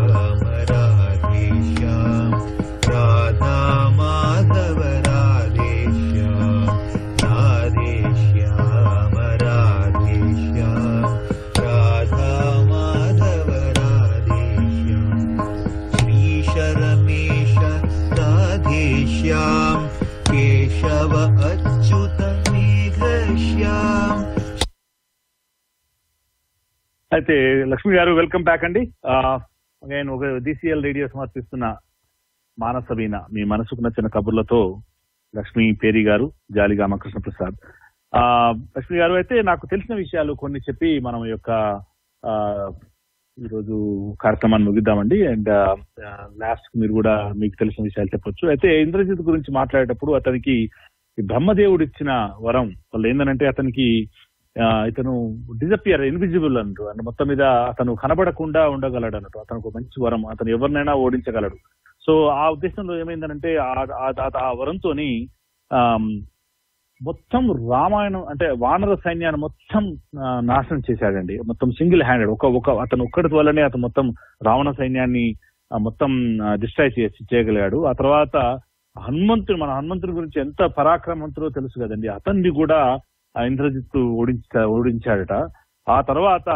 A: అయితే లక్ష్మి గారు వెల్కమ్ బ్యాక్ అండి నేను ఒక డిసిఎల్ రేడియో సమర్పిస్తున్న మానసవీన మీ మనసుకు నచ్చిన కబుర్లతో లక్ష్మి పేరి గారు జాలి రామకృష్ణ ప్రసాద్ ఆ లక్ష్మి గారు అయితే నాకు తెలిసిన విషయాలు కొన్ని చెప్పి మనం ఈ యొక్క ఆ, ఈరోజు కార్యక్రమాన్ని ముగిద్దామండి అండ్ లాస్ట్ మీరు కూడా మీకు తెలిసిన విషయాలు చెప్పొచ్చు అయితే ఇంద్రజిత్ గురించి మాట్లాడేటప్పుడు అతనికి ఈ బ్రహ్మదేవుడు ఇచ్చిన వరం వాళ్ళు ఏంటంటే అతనికి ఆ, ఇతను డిజపియర్ ఇన్విజిబుల్ అంటారు అంటే మొత్తం మీద అతను కనబడకుండా ఉండగలడు అన్నట్టు అతనికి ఒక మంచి వరం అతను ఎవరినైనా ఓడించగలడు సో ఆ ఉద్దేశంలో ఏమైందనంటే ఆ- ఆ- ఆ- ఆ వరంతోని ఆమ్, మొత్తం రామాయణం అంటే వానర సైన్యాన్ని మొత్తం ఆ, నాశనం చేశాడండి మొత్తం సింగిల్ హ్యాండెడ్ ఒక ఒక అతను ఒక్కడి వల్లనే అతను మొత్తం రావణ సైన్యాన్ని ఆ, మొత్తం డిస్ట్రాయ్ చేసి చేయగలిగాడు ఆ తర్వాత హనుమంతుడు మన హనుమంతుడి గురించి ఎంత పరాక్రమవంతుడో తెలుసు కదండి అతన్ని కూడా ఆ ఇంద్రజిత్తు ఓడించ ఓడించాడట ఆ తర్వాత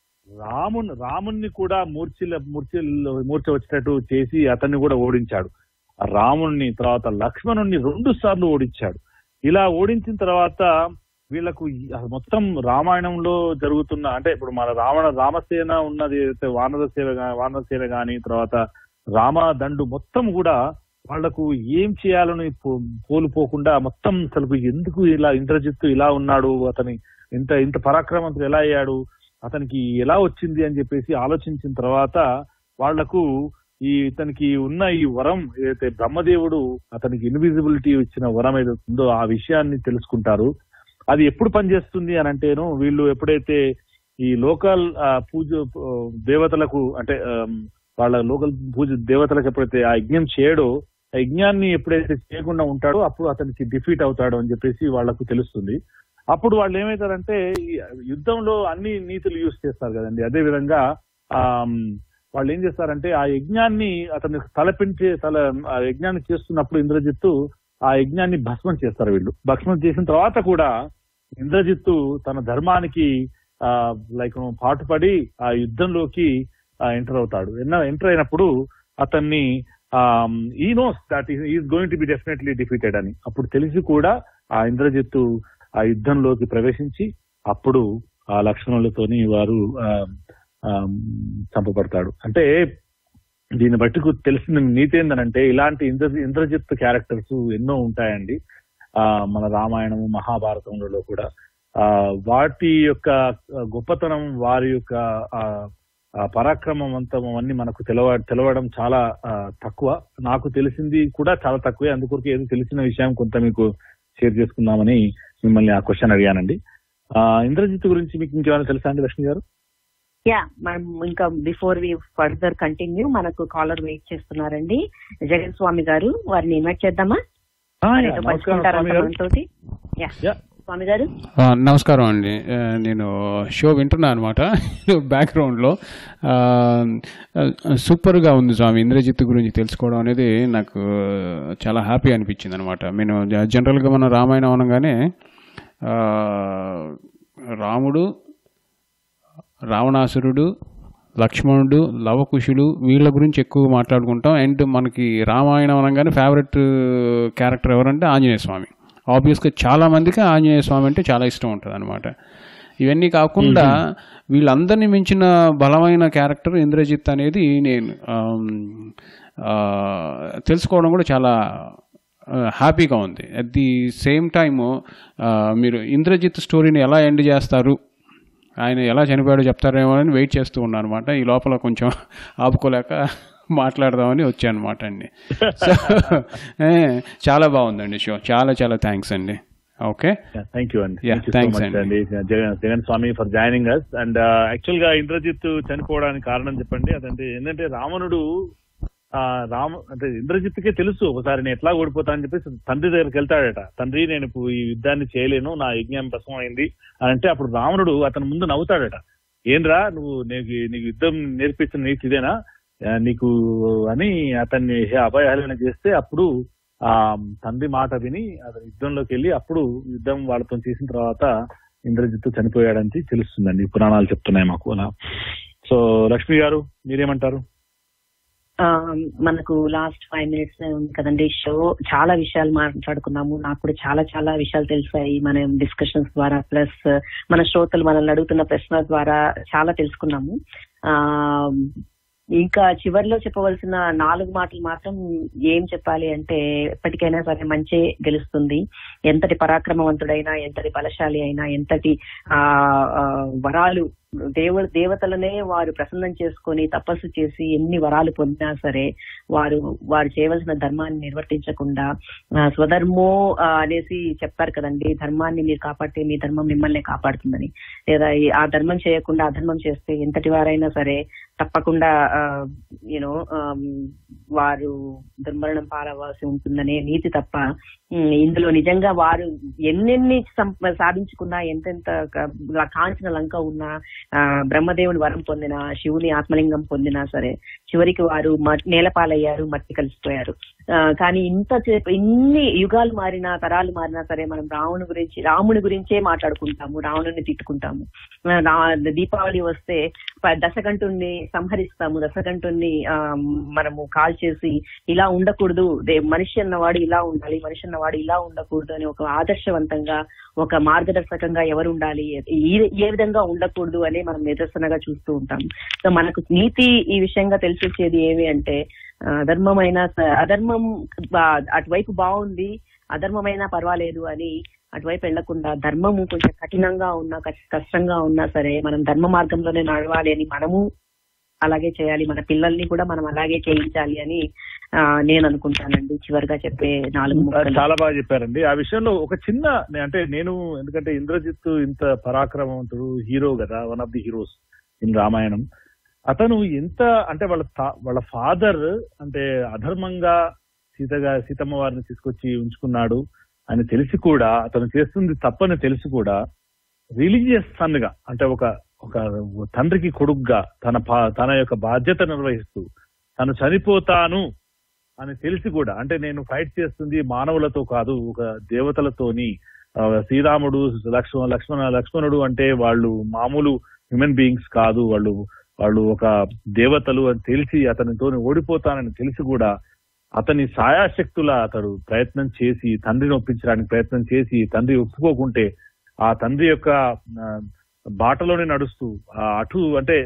A: రాముని రాముణ్ణి కూడా మూర్చిల మూర్చి మూర్ఛ వచ్చేటట్టు చేసి అతన్ని కూడా ఓడించాడు ఆ రాముణ్ణి తర్వాత లక్ష్మణుణ్ణి రెండు సార్లు ఓడించాడు ఇలా ఓడించిన తర్వాత వీళ్ళకు ఈ- అసలు మొత్తం రామాయణంలో జరుగుతున్న అంటే ఇప్పుడు మన రావణ రామసేన ఉన్నది అయితే వానర సేవ గా- వానర సేన గాని తర్వాత రామ దండు మొత్తం కూడా వాళ్లకు ఏం చేయాలని పో- కోల్పోకుండా మొత్తం అసలు ఎందుకు ఇలా ఇంద్రజిత్తు ఇలా ఉన్నాడు అతని ఇంత ఇంత పరాక్రమంతుడు ఎలా అయ్యాడు అతనికి ఎలా వచ్చింది అని చెప్పేసి ఆలోచించిన తర్వాత వాళ్లకు ఈ ఇతనికి ఉన్న ఈ వరం ఏదైతే బ్రహ్మదేవుడు అతనికి ఇన్విజిబిలిటీ ఇచ్చిన వరం ఏదైతే ఉందో ఆ విషయాన్ని తెలుసుకుంటారు అది ఎప్పుడు పనిచేస్తుంది అని అంటేను వీళ్ళు ఎప్పుడైతే ఈ లోకల్ పూజ ఆ, దేవతలకు అంటే ఆమ్, వాళ్ళ లోకల్ పూజ దేవతలకు ఎప్పుడైతే ఆ యజ్ఞం చేయడో ఆ యజ్ఞాన్ని ఎప్పుడైతే చేయకుండా ఉంటాడో అప్పుడు అతనికి డిఫీట్ అవుతాడు అని చెప్పేసి వాళ్ళకు తెలుస్తుంది అప్పుడు వాళ్ళు ఏమవుతారంటే ఈ యుద్ధంలో అన్ని నీతులు యూజ్ చేస్తారు కదండి అదే విధంగా ఆమ్, వాళ్ళు ఏం చేస్తారంటే ఆ యజ్ఞాన్ని అతను తలపించే తల ఆ యజ్ఞాన్ని చేస్తున్నప్పుడు ఇంద్రజిత్తు ఆ యజ్ఞాన్ని భస్మం చేస్తారు వీళ్ళు భస్మం చేసిన తర్వాత కూడా ఇంద్రజిత్తు తన ధర్మానికి ఆ లైక్ పాటుపడి ఆ యుద్ధంలోకి ఎంటర్ అవుతాడు ఎంటర్ అయినప్పుడు అతన్ని ఈ knows that is going to be definitely defeated అని అప్పుడు తెలిసి కూడా ఆ ఇంద్రజిత్తు ఆ యుద్ధంలోకి ప్రవేశించి అప్పుడు ఆ లక్షణాలతోని వారు ఆ, ఆ, చంపబడతాడు అంటే దీన్ని బట్టి కు- తెలిసిన నీతి ఏంటంటే ఇలాంటి ఇంద్ర ఇంద్రజిత్ క్యారెక్టర్స్ ఎన్నో ఉంటాయండి ఆ మన రామాయణము మహాభారతంలో కూడా ఆ వాటి యొక్క గొప్పతనం వారి యొక్క ఆ ఆ పరాక్రమవంతం అన్ని మనకు తెలవ తెలవడం చాలా ఆ, తక్కువ నాకు తెలిసింది కూడా చాలా తక్కువే అందుకొరకు ఏదో తెలిసిన విషయం కొంత మీకు షేర్ చేసుకుందామని మిమ్మల్ని ఆ క్వశ్చన్ అడిగానండి ఆ ఇంద్రజిత్ గురించి మీకు ఇంకేమైనా తెలుసా అండి లక్ష్మి గారు
B: యా మనం ఇంకా బిఫోర్ వి ఫర్దర్ కంటిన్యూ మనకు కాలర్ వెయిట్ చేస్తున్నారండి జగన్ స్వామి గారు వారిని ఇన్వైట్ చేద్దామా
A: ఆ, యా,
B: వారితో
A: నమస్కారం
B: పంచుకుంటారా
A: స్వామి గారు.
B: మనతోటి యా
A: యా.
B: స్వామి గారు
K: ఆ, నమస్కారం అండి ఆ, నేను షో వింటున్నా అనమాట బ్యాక్గ్రౌండ్లో ఆ, ఆ, సూపర్గా ఉంది స్వామి ఇంద్రజిత్ గురించి తెలుసుకోవడం అనేది నాకు చాలా హ్యాపీ అనిపించింది అనమాట నేను జ- జనరల్గా మన రామాయణం అనగానే ఆ, రాముడు రావణాసురుడు లక్ష్మణుడు లవకుశుడు వీళ్ళ గురించి ఎక్కువ మాట్లాడుకుంటాం అండ్ మనకి రామాయణం అనగానే ఫేవరెట్ క్యారెక్టర్ ఎవరంటే ఆంజనేయ స్వామి ఆబ్వియస్గా చాలా మందికి ఆంజనేయ స్వామి అంటే చాలా ఇష్టం ఉంటుంది అనమాట ఇవన్నీ కాకుండా వీళ్ళందరినీ మించిన బలమైన క్యారెక్టర్ ఇంద్రజిత్ అనేది నేను ఆమ్, ఆ, తెలుసుకోవడం కూడా చాలా ఆ, హ్యాపీగా ఉంది అట్ ది సేమ్ టైమ్ మీరు ఇంద్రజిత్ స్టోరీని ఎలా ఎండ్ చేస్తారు ఆయన ఎలా చనిపోయాడో చెప్తారేమో అని వెయిట్ చేస్తూ ఉన్నాను అనమాట ఈ లోపల కొంచెం ఆపుకోలేక మాట్లాడదామని వచ్చాను అనమాట అండి సో ఏ, చాలా బాగుందండి షో చాలా చాలా థ్యాంక్స్ అండి ఓకే
A: థ్యాంక్ యూ అండి
K: Yeah,
A: Thank you so
K: thanks
A: much
K: అండి.
A: అండి Jagan Jagan Swamy for joining us and actual గా ఇంద్రజిత్ చనిపోవడానికి కారణం చెప్పండి అదంటే ఏంటంటే రావణుడు ఆ రామ అంటే ఇంద్రజిత్కే తెలుసు ఒకసారి నేను ఎట్లా ఓడిపోతా అని చెప్పేసి తండ్రి దగ్గరికి వెళ్తాడట తండ్రి నేను ఇప్పుడు ఈ యుద్ధాన్ని చేయలేను నా యజ్ఞం భస్మం అయింది అని అంటే అప్పుడు రావణుడు అతని ముందు నవ్వుతాడట ఏంద్రా నువ్వు నీకు నీకు యుద్ధం నేర్పించిన నీతి ఇదేనా ఆ, నీకు అని అతన్ని అభయహేళన చేస్తే అప్పుడు ఆ తండ్రి మాట విని అతను యుద్ధంలోకి వెళ్ళి అప్పుడు యుద్ధం వాళ్ళతో చేసిన తర్వాత ఇంద్రజిత్తు చనిపోయాడని తెలుస్తుందండి పురాణాలు చెప్తున్నాయి మాకు అలా సో లక్ష్మి గారు మీరేమంటారు
B: ఆ, మనకు లాస్ట్ ఫైవ్ మినిట్స్ ఉంది కదండి షో చాలా విషయాలు మాట్లాడుకున్నాము నాకు కూడా చాలా చాలా విషయాలు తెలిసాయి మన డిస్కషన్స్ ద్వారా ప్లస్ మన శ్రోతలు మనల్ని అడుగుతున్న ప్రశ్నల ద్వారా చాలా తెలుసుకున్నాము ఆ ఇంకా చివరిలో చెప్పవలసిన నాలుగు మాటలు మాత్రం ఏం చెప్పాలి అంటే ఎప్పటికైనా సరే మంచే గెలుస్తుంది ఎంతటి పరాక్రమవంతుడైనా ఎంతటి బలశాలి అయినా ఎంతటి ఆ ఆ, వరాలు దేవ దేవతలనే వారు ప్రసన్నం చేసుకొని తపస్సు చేసి ఎన్ని వరాలు పొందినా సరే వారు వారు చేయవలసిన ధర్మాన్ని నిర్వర్తించకుండా ఆ, స్వధర్మో ఆ, అనేసి చెప్తారు కదండి ధర్మాన్ని మీరు కాపాడితే మీ ధర్మం మిమ్మల్ని కాపాడుతుందని లేదా ఈ- ఆ ధర్మం చేయకుండా అధర్మం చేస్తే ఎంతటి వారైనా సరే తప్పకుండా యూనో వారు దుర్మరణం పాలవలసి ఉంటుందనే నీతి తప్ప ఉమ్, ఇందులో నిజంగా వారు ఎన్నెన్ని సంప- సాధించుకున్నా ఎంతెంత క- ల- కాంచిన లంక ఉన్నా ఆ, బ్రహ్మదేవుని వరం పొందిన శివుని ఆత్మలింగం పొందినా సరే చివరికి వారు మ- నేలపాలయ్యారు మట్టి కలిసిపోయారు ఆ, కానీ ఇంత సేపు ఇన్ని యుగాలు మారినా తరాలు మారినా సరే మనం రావణు గురించి రాముని గురించే మాట్లాడుకుంటాము రావణుని తిట్టుకుంటాము ఆ, రా- దీపావళి వస్తే ప- దశకంఠుణ్ణి సంహరిస్తాము దశకంఠుణ్ణి ఆ, మనము కాల్ చేసి ఇలా ఉండకూడదు దే- మనిషి అన్నవాడు ఇలా ఉండాలి మనిషి అన్నవాడు ఇలా ఉండకూడదు అని ఒక ఆదర్శవంతంగా ఒక మార్గదర్శకంగా ఎవరు ఉండాలి ఏ- ఏ విధంగా ఉండకూడదు అని మనం నిదర్శనగా చూస్తూ ఉంటాం సో మనకు నీతి ఈ విషయంగా తెలిసొచ్చేది ఏమి అంటే ఆ, అధర్మమైన స- అధర్మం బా- అటువైపు బాగుంది అధర్మమైనా పర్వాలేదు అని అటువైపు వెళ్లకుండా ధర్మము కొంచెం కఠినంగా ఉన్నా కష్ట- కష్టంగా ఉన్నా సరే మనం ధర్మ మార్గంలోనే నడవాలి అని మనము అలాగే చేయాలి మన పిల్లల్ని కూడా మనం అలాగే చేయించాలి అని ఆ, నేను అనుకుంటానండి చివరిగా చెప్పే నాలుగు ముక్కలు
A: చాలా బాగా చెప్పారండి ఆ విషయంలో ఒక చిన్న నే- అంటే నేను ఎందుకంటే ఇంద్రజిత్ ఇంత పరాక్రమవంతుడు హీరో కదా one of the heroes in Ramayanam అతను ఎంత అంటే వాళ్ళ తా- వాళ్ళ ఫాదర్ అంటే అధర్మంగా సీతగా సీతమ్మ వారిని తీసుకొచ్చి ఉంచుకున్నాడు అని తెలిసి కూడా అతను చేస్తుంది తప్పని తెలిసి కూడా రిలీజియస్ సన్ గా అంటే ఒక ఒక తండ్రికి కొడుగ్గా తన పా- తన యొక్క బాధ్యత నిర్వహిస్తూ తను చనిపోతాను అని తెలిసి కూడా అంటే నేను ఫైట్ చేస్తుంది మానవులతో కాదు ఒక దేవతలతోని ఆ, శ్రీరాముడు లక్ష్మణ లక్ష్మణ లక్ష్మణుడు అంటే వాళ్ళు మామూలు హ్యూమన్ బీయింగ్స్ కాదు వాళ్ళు వాళ్ళు ఒక దేవతలు అని తెలిసి అతనితో ఓడిపోతానని తెలిసి కూడా అతని సాయాశక్తుల అతడు ప్రయత్నం చేసి తండ్రిని ఒప్పించడానికి ప్రయత్నం చేసి తండ్రి ఒప్పుకోకుంటే ఆ తండ్రి యొక్క ఆ, బాటలోనే నడుస్తూ ఆ, అటు అంటే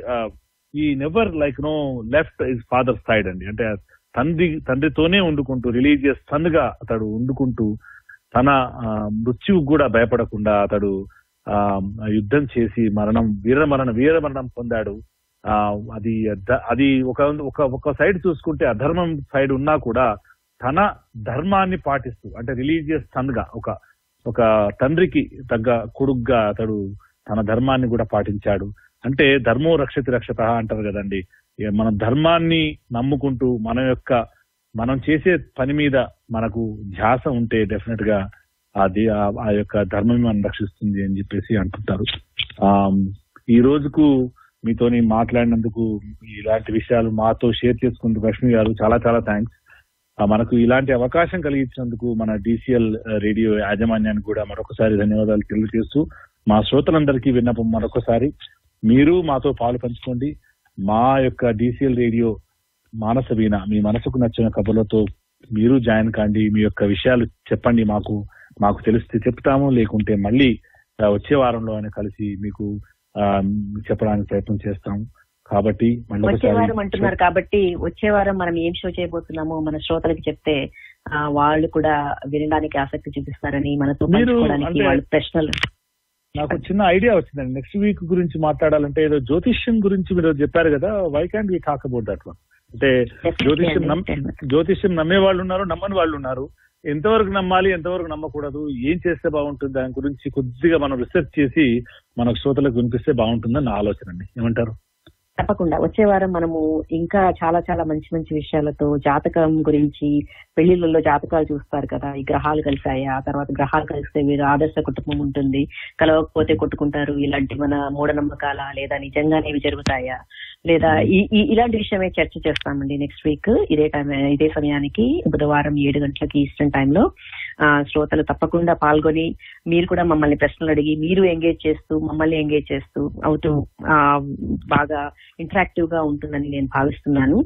A: ఈ never like no left is father side అండి అంటే తండ్రి తండ్రితోనే వండుకుంటూ రిలీజియస్ సన్ గా అతడు వండుకుంటూ తన ఆ, మృత్యువుకు కూడా భయపడకుండా అతడు ఆ యుద్ధం చేసి మరణం వీర మరణం వీర మరణం పొందాడు ఆ అది ద- అది ఒక ఒక ఒక సైడ్ చూసుకుంటే అధర్మం సైడ్ ఉన్నా కూడా తన ధర్మాన్ని పాటిస్తూ అంటే రిలీజియస్ సన్ గా ఒక ఒక తండ్రికి తగ్గ కొడుగ్గా అతడు తన ధర్మాన్ని కూడా పాటించాడు అంటే ధర్మో రక్షతి రక్షత అంటారు కదండి ఇక మన ధర్మాన్ని నమ్ముకుంటూ మన యొక్క మనం చేసే పని మీద మనకు ధ్యాస ఉంటే డెఫినెట్ గా అది ఆ- ఆ యొక్క ధర్మం మనం రక్షిస్తుంది అని చెప్పేసి అంటుంటారు ఆ ఈ రోజుకు మీతోని మాట్లాడినందుకు ఇలాంటి విషయాలు మాతో షేర్ చేసుకుంటూ లక్ష్మి గారు చాలా చాలా థ్యాంక్స్ మనకు ఇలాంటి అవకాశం కలిగించినందుకు మన డిసిఎల్ రేడియో యాజమాన్యానికి కూడా మరొకసారి ధన్యవాదాలు తెలియజేస్తూ మా శ్రోతలందరికీ విన్నపం మరొకసారి మీరు మాతో పాలు పంచుకోండి మా యొక్క డిసిఎల్ రేడియో మానస వీణ మీ మనసుకు నచ్చిన కబుర్లతో మీరు జాయిన్ కాండి మీ యొక్క విషయాలు చెప్పండి మాకు మాకు తెలిస్తే చెప్తాము లేకుంటే మళ్ళీ ఆ, వచ్చే వారంలో అయినా కలిసి మీకు ఆ, చెప్పడానికి ప్రయత్నం చేస్తాము కాబట్టి మళ్ళీ
B: వచ్చే
A: ఒకసారి
B: వారం అంటున్నారు కాబట్టి వచ్చే వారం మనం ఏం షో చేయబోతున్నామో మన శ్రోతలకి చెప్తే ఆ, వాళ్ళు కూడా వినడానికి ఆసక్తి చూపిస్తారని మనతో
A: మీరు
B: పంచుకోవడానికి
A: అంటే-
B: వాళ్ళు ప్రశ్నలు
A: నాకు చిన్న ఐడియా వచ్చిందండి నెక్స్ట్ వీక్ గురించి మాట్లాడాలంటే ఏదో జ్యోతిష్యం గురించి మీరు చెప్పారు కదా why can't we talk about that one అంటే జ్యోతిష్యం నమ్ జ్యోతిష్యం నమ్మే వాళ్ళు ఉన్నారు నమ్మని వాళ్ళు ఉన్నారు ఎంతవరకు నమ్మాలి ఎంతవరకు నమ్మకూడదు ఏం చేస్తే బాగుంటుంది దాని గురించి కొద్దిగా మనం రీసెర్చ్ చేసి మనకు శ్రోతలకు వినిపిస్తే బాగుంటుందని నా ఆలోచన అండి ఏమంటారు
B: తప్పకుండా వచ్చే వారం మనము ఇంకా చాలా చాలా మంచి మంచి విషయాలతో జాతకం గురించి పెళ్లిళ్ళలో జాతకాలు చూస్తారు కదా ఈ గ్రహాలు కలిసాయా ఆ తర్వాత గ్రహాలు కలిస్తే వీరు ఆదర్శ కుటుంబం ఉంటుంది కలవకపోతే కొట్టుకుంటారు ఇలాంటి మన మూఢనమ్మకాల లేదా నిజంగానే ఇవి జరుగుతాయా లేదా ఈ ఈ- ఇలాంటి విషయమే చర్చ చేస్తామండి నెక్స్ట్ వీక్ ఇదే టైం ఇదే సమయానికి బుధవారం ఏడు గంటలకి ఈస్టర్న్ టైంలో ఆ, శ్రోతలు తప్పకుండా పాల్గొని మీరు కూడా మమ్మల్ని ప్రశ్నలు అడిగి మీరు ఎంగేజ్ చేస్తూ మమ్మల్ని ఎంగేజ్ చేస్తూ అవుతూ ఆ, బాగా ఇంటరాక్టివ్ గా ఉంటుందని నేను భావిస్తున్నాను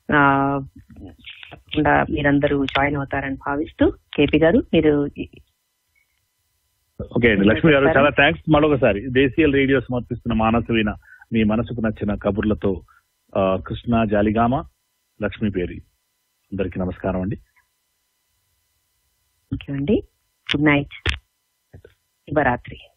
B: ఆ, తప్పకుండా మీరందరూ జాయిన్ అవుతారని భావిస్తూ కేపీ గారు మీరు
A: ఓకే అండి లక్ష్మి గారు చాలా థ్యాంక్స్ మరొకసారి దేశీయ రేడియో సమర్పిస్తున్న మానసవీన మీ మనసుకు నచ్చిన కబుర్లతో ఆ, కృష్ణ జాలిగామ లక్ష్మీ పేరి అందరికీ నమస్కారం అండి
B: థ్యాంక్ యూ అండి గుడ్ నైట్ శుభరాత్రి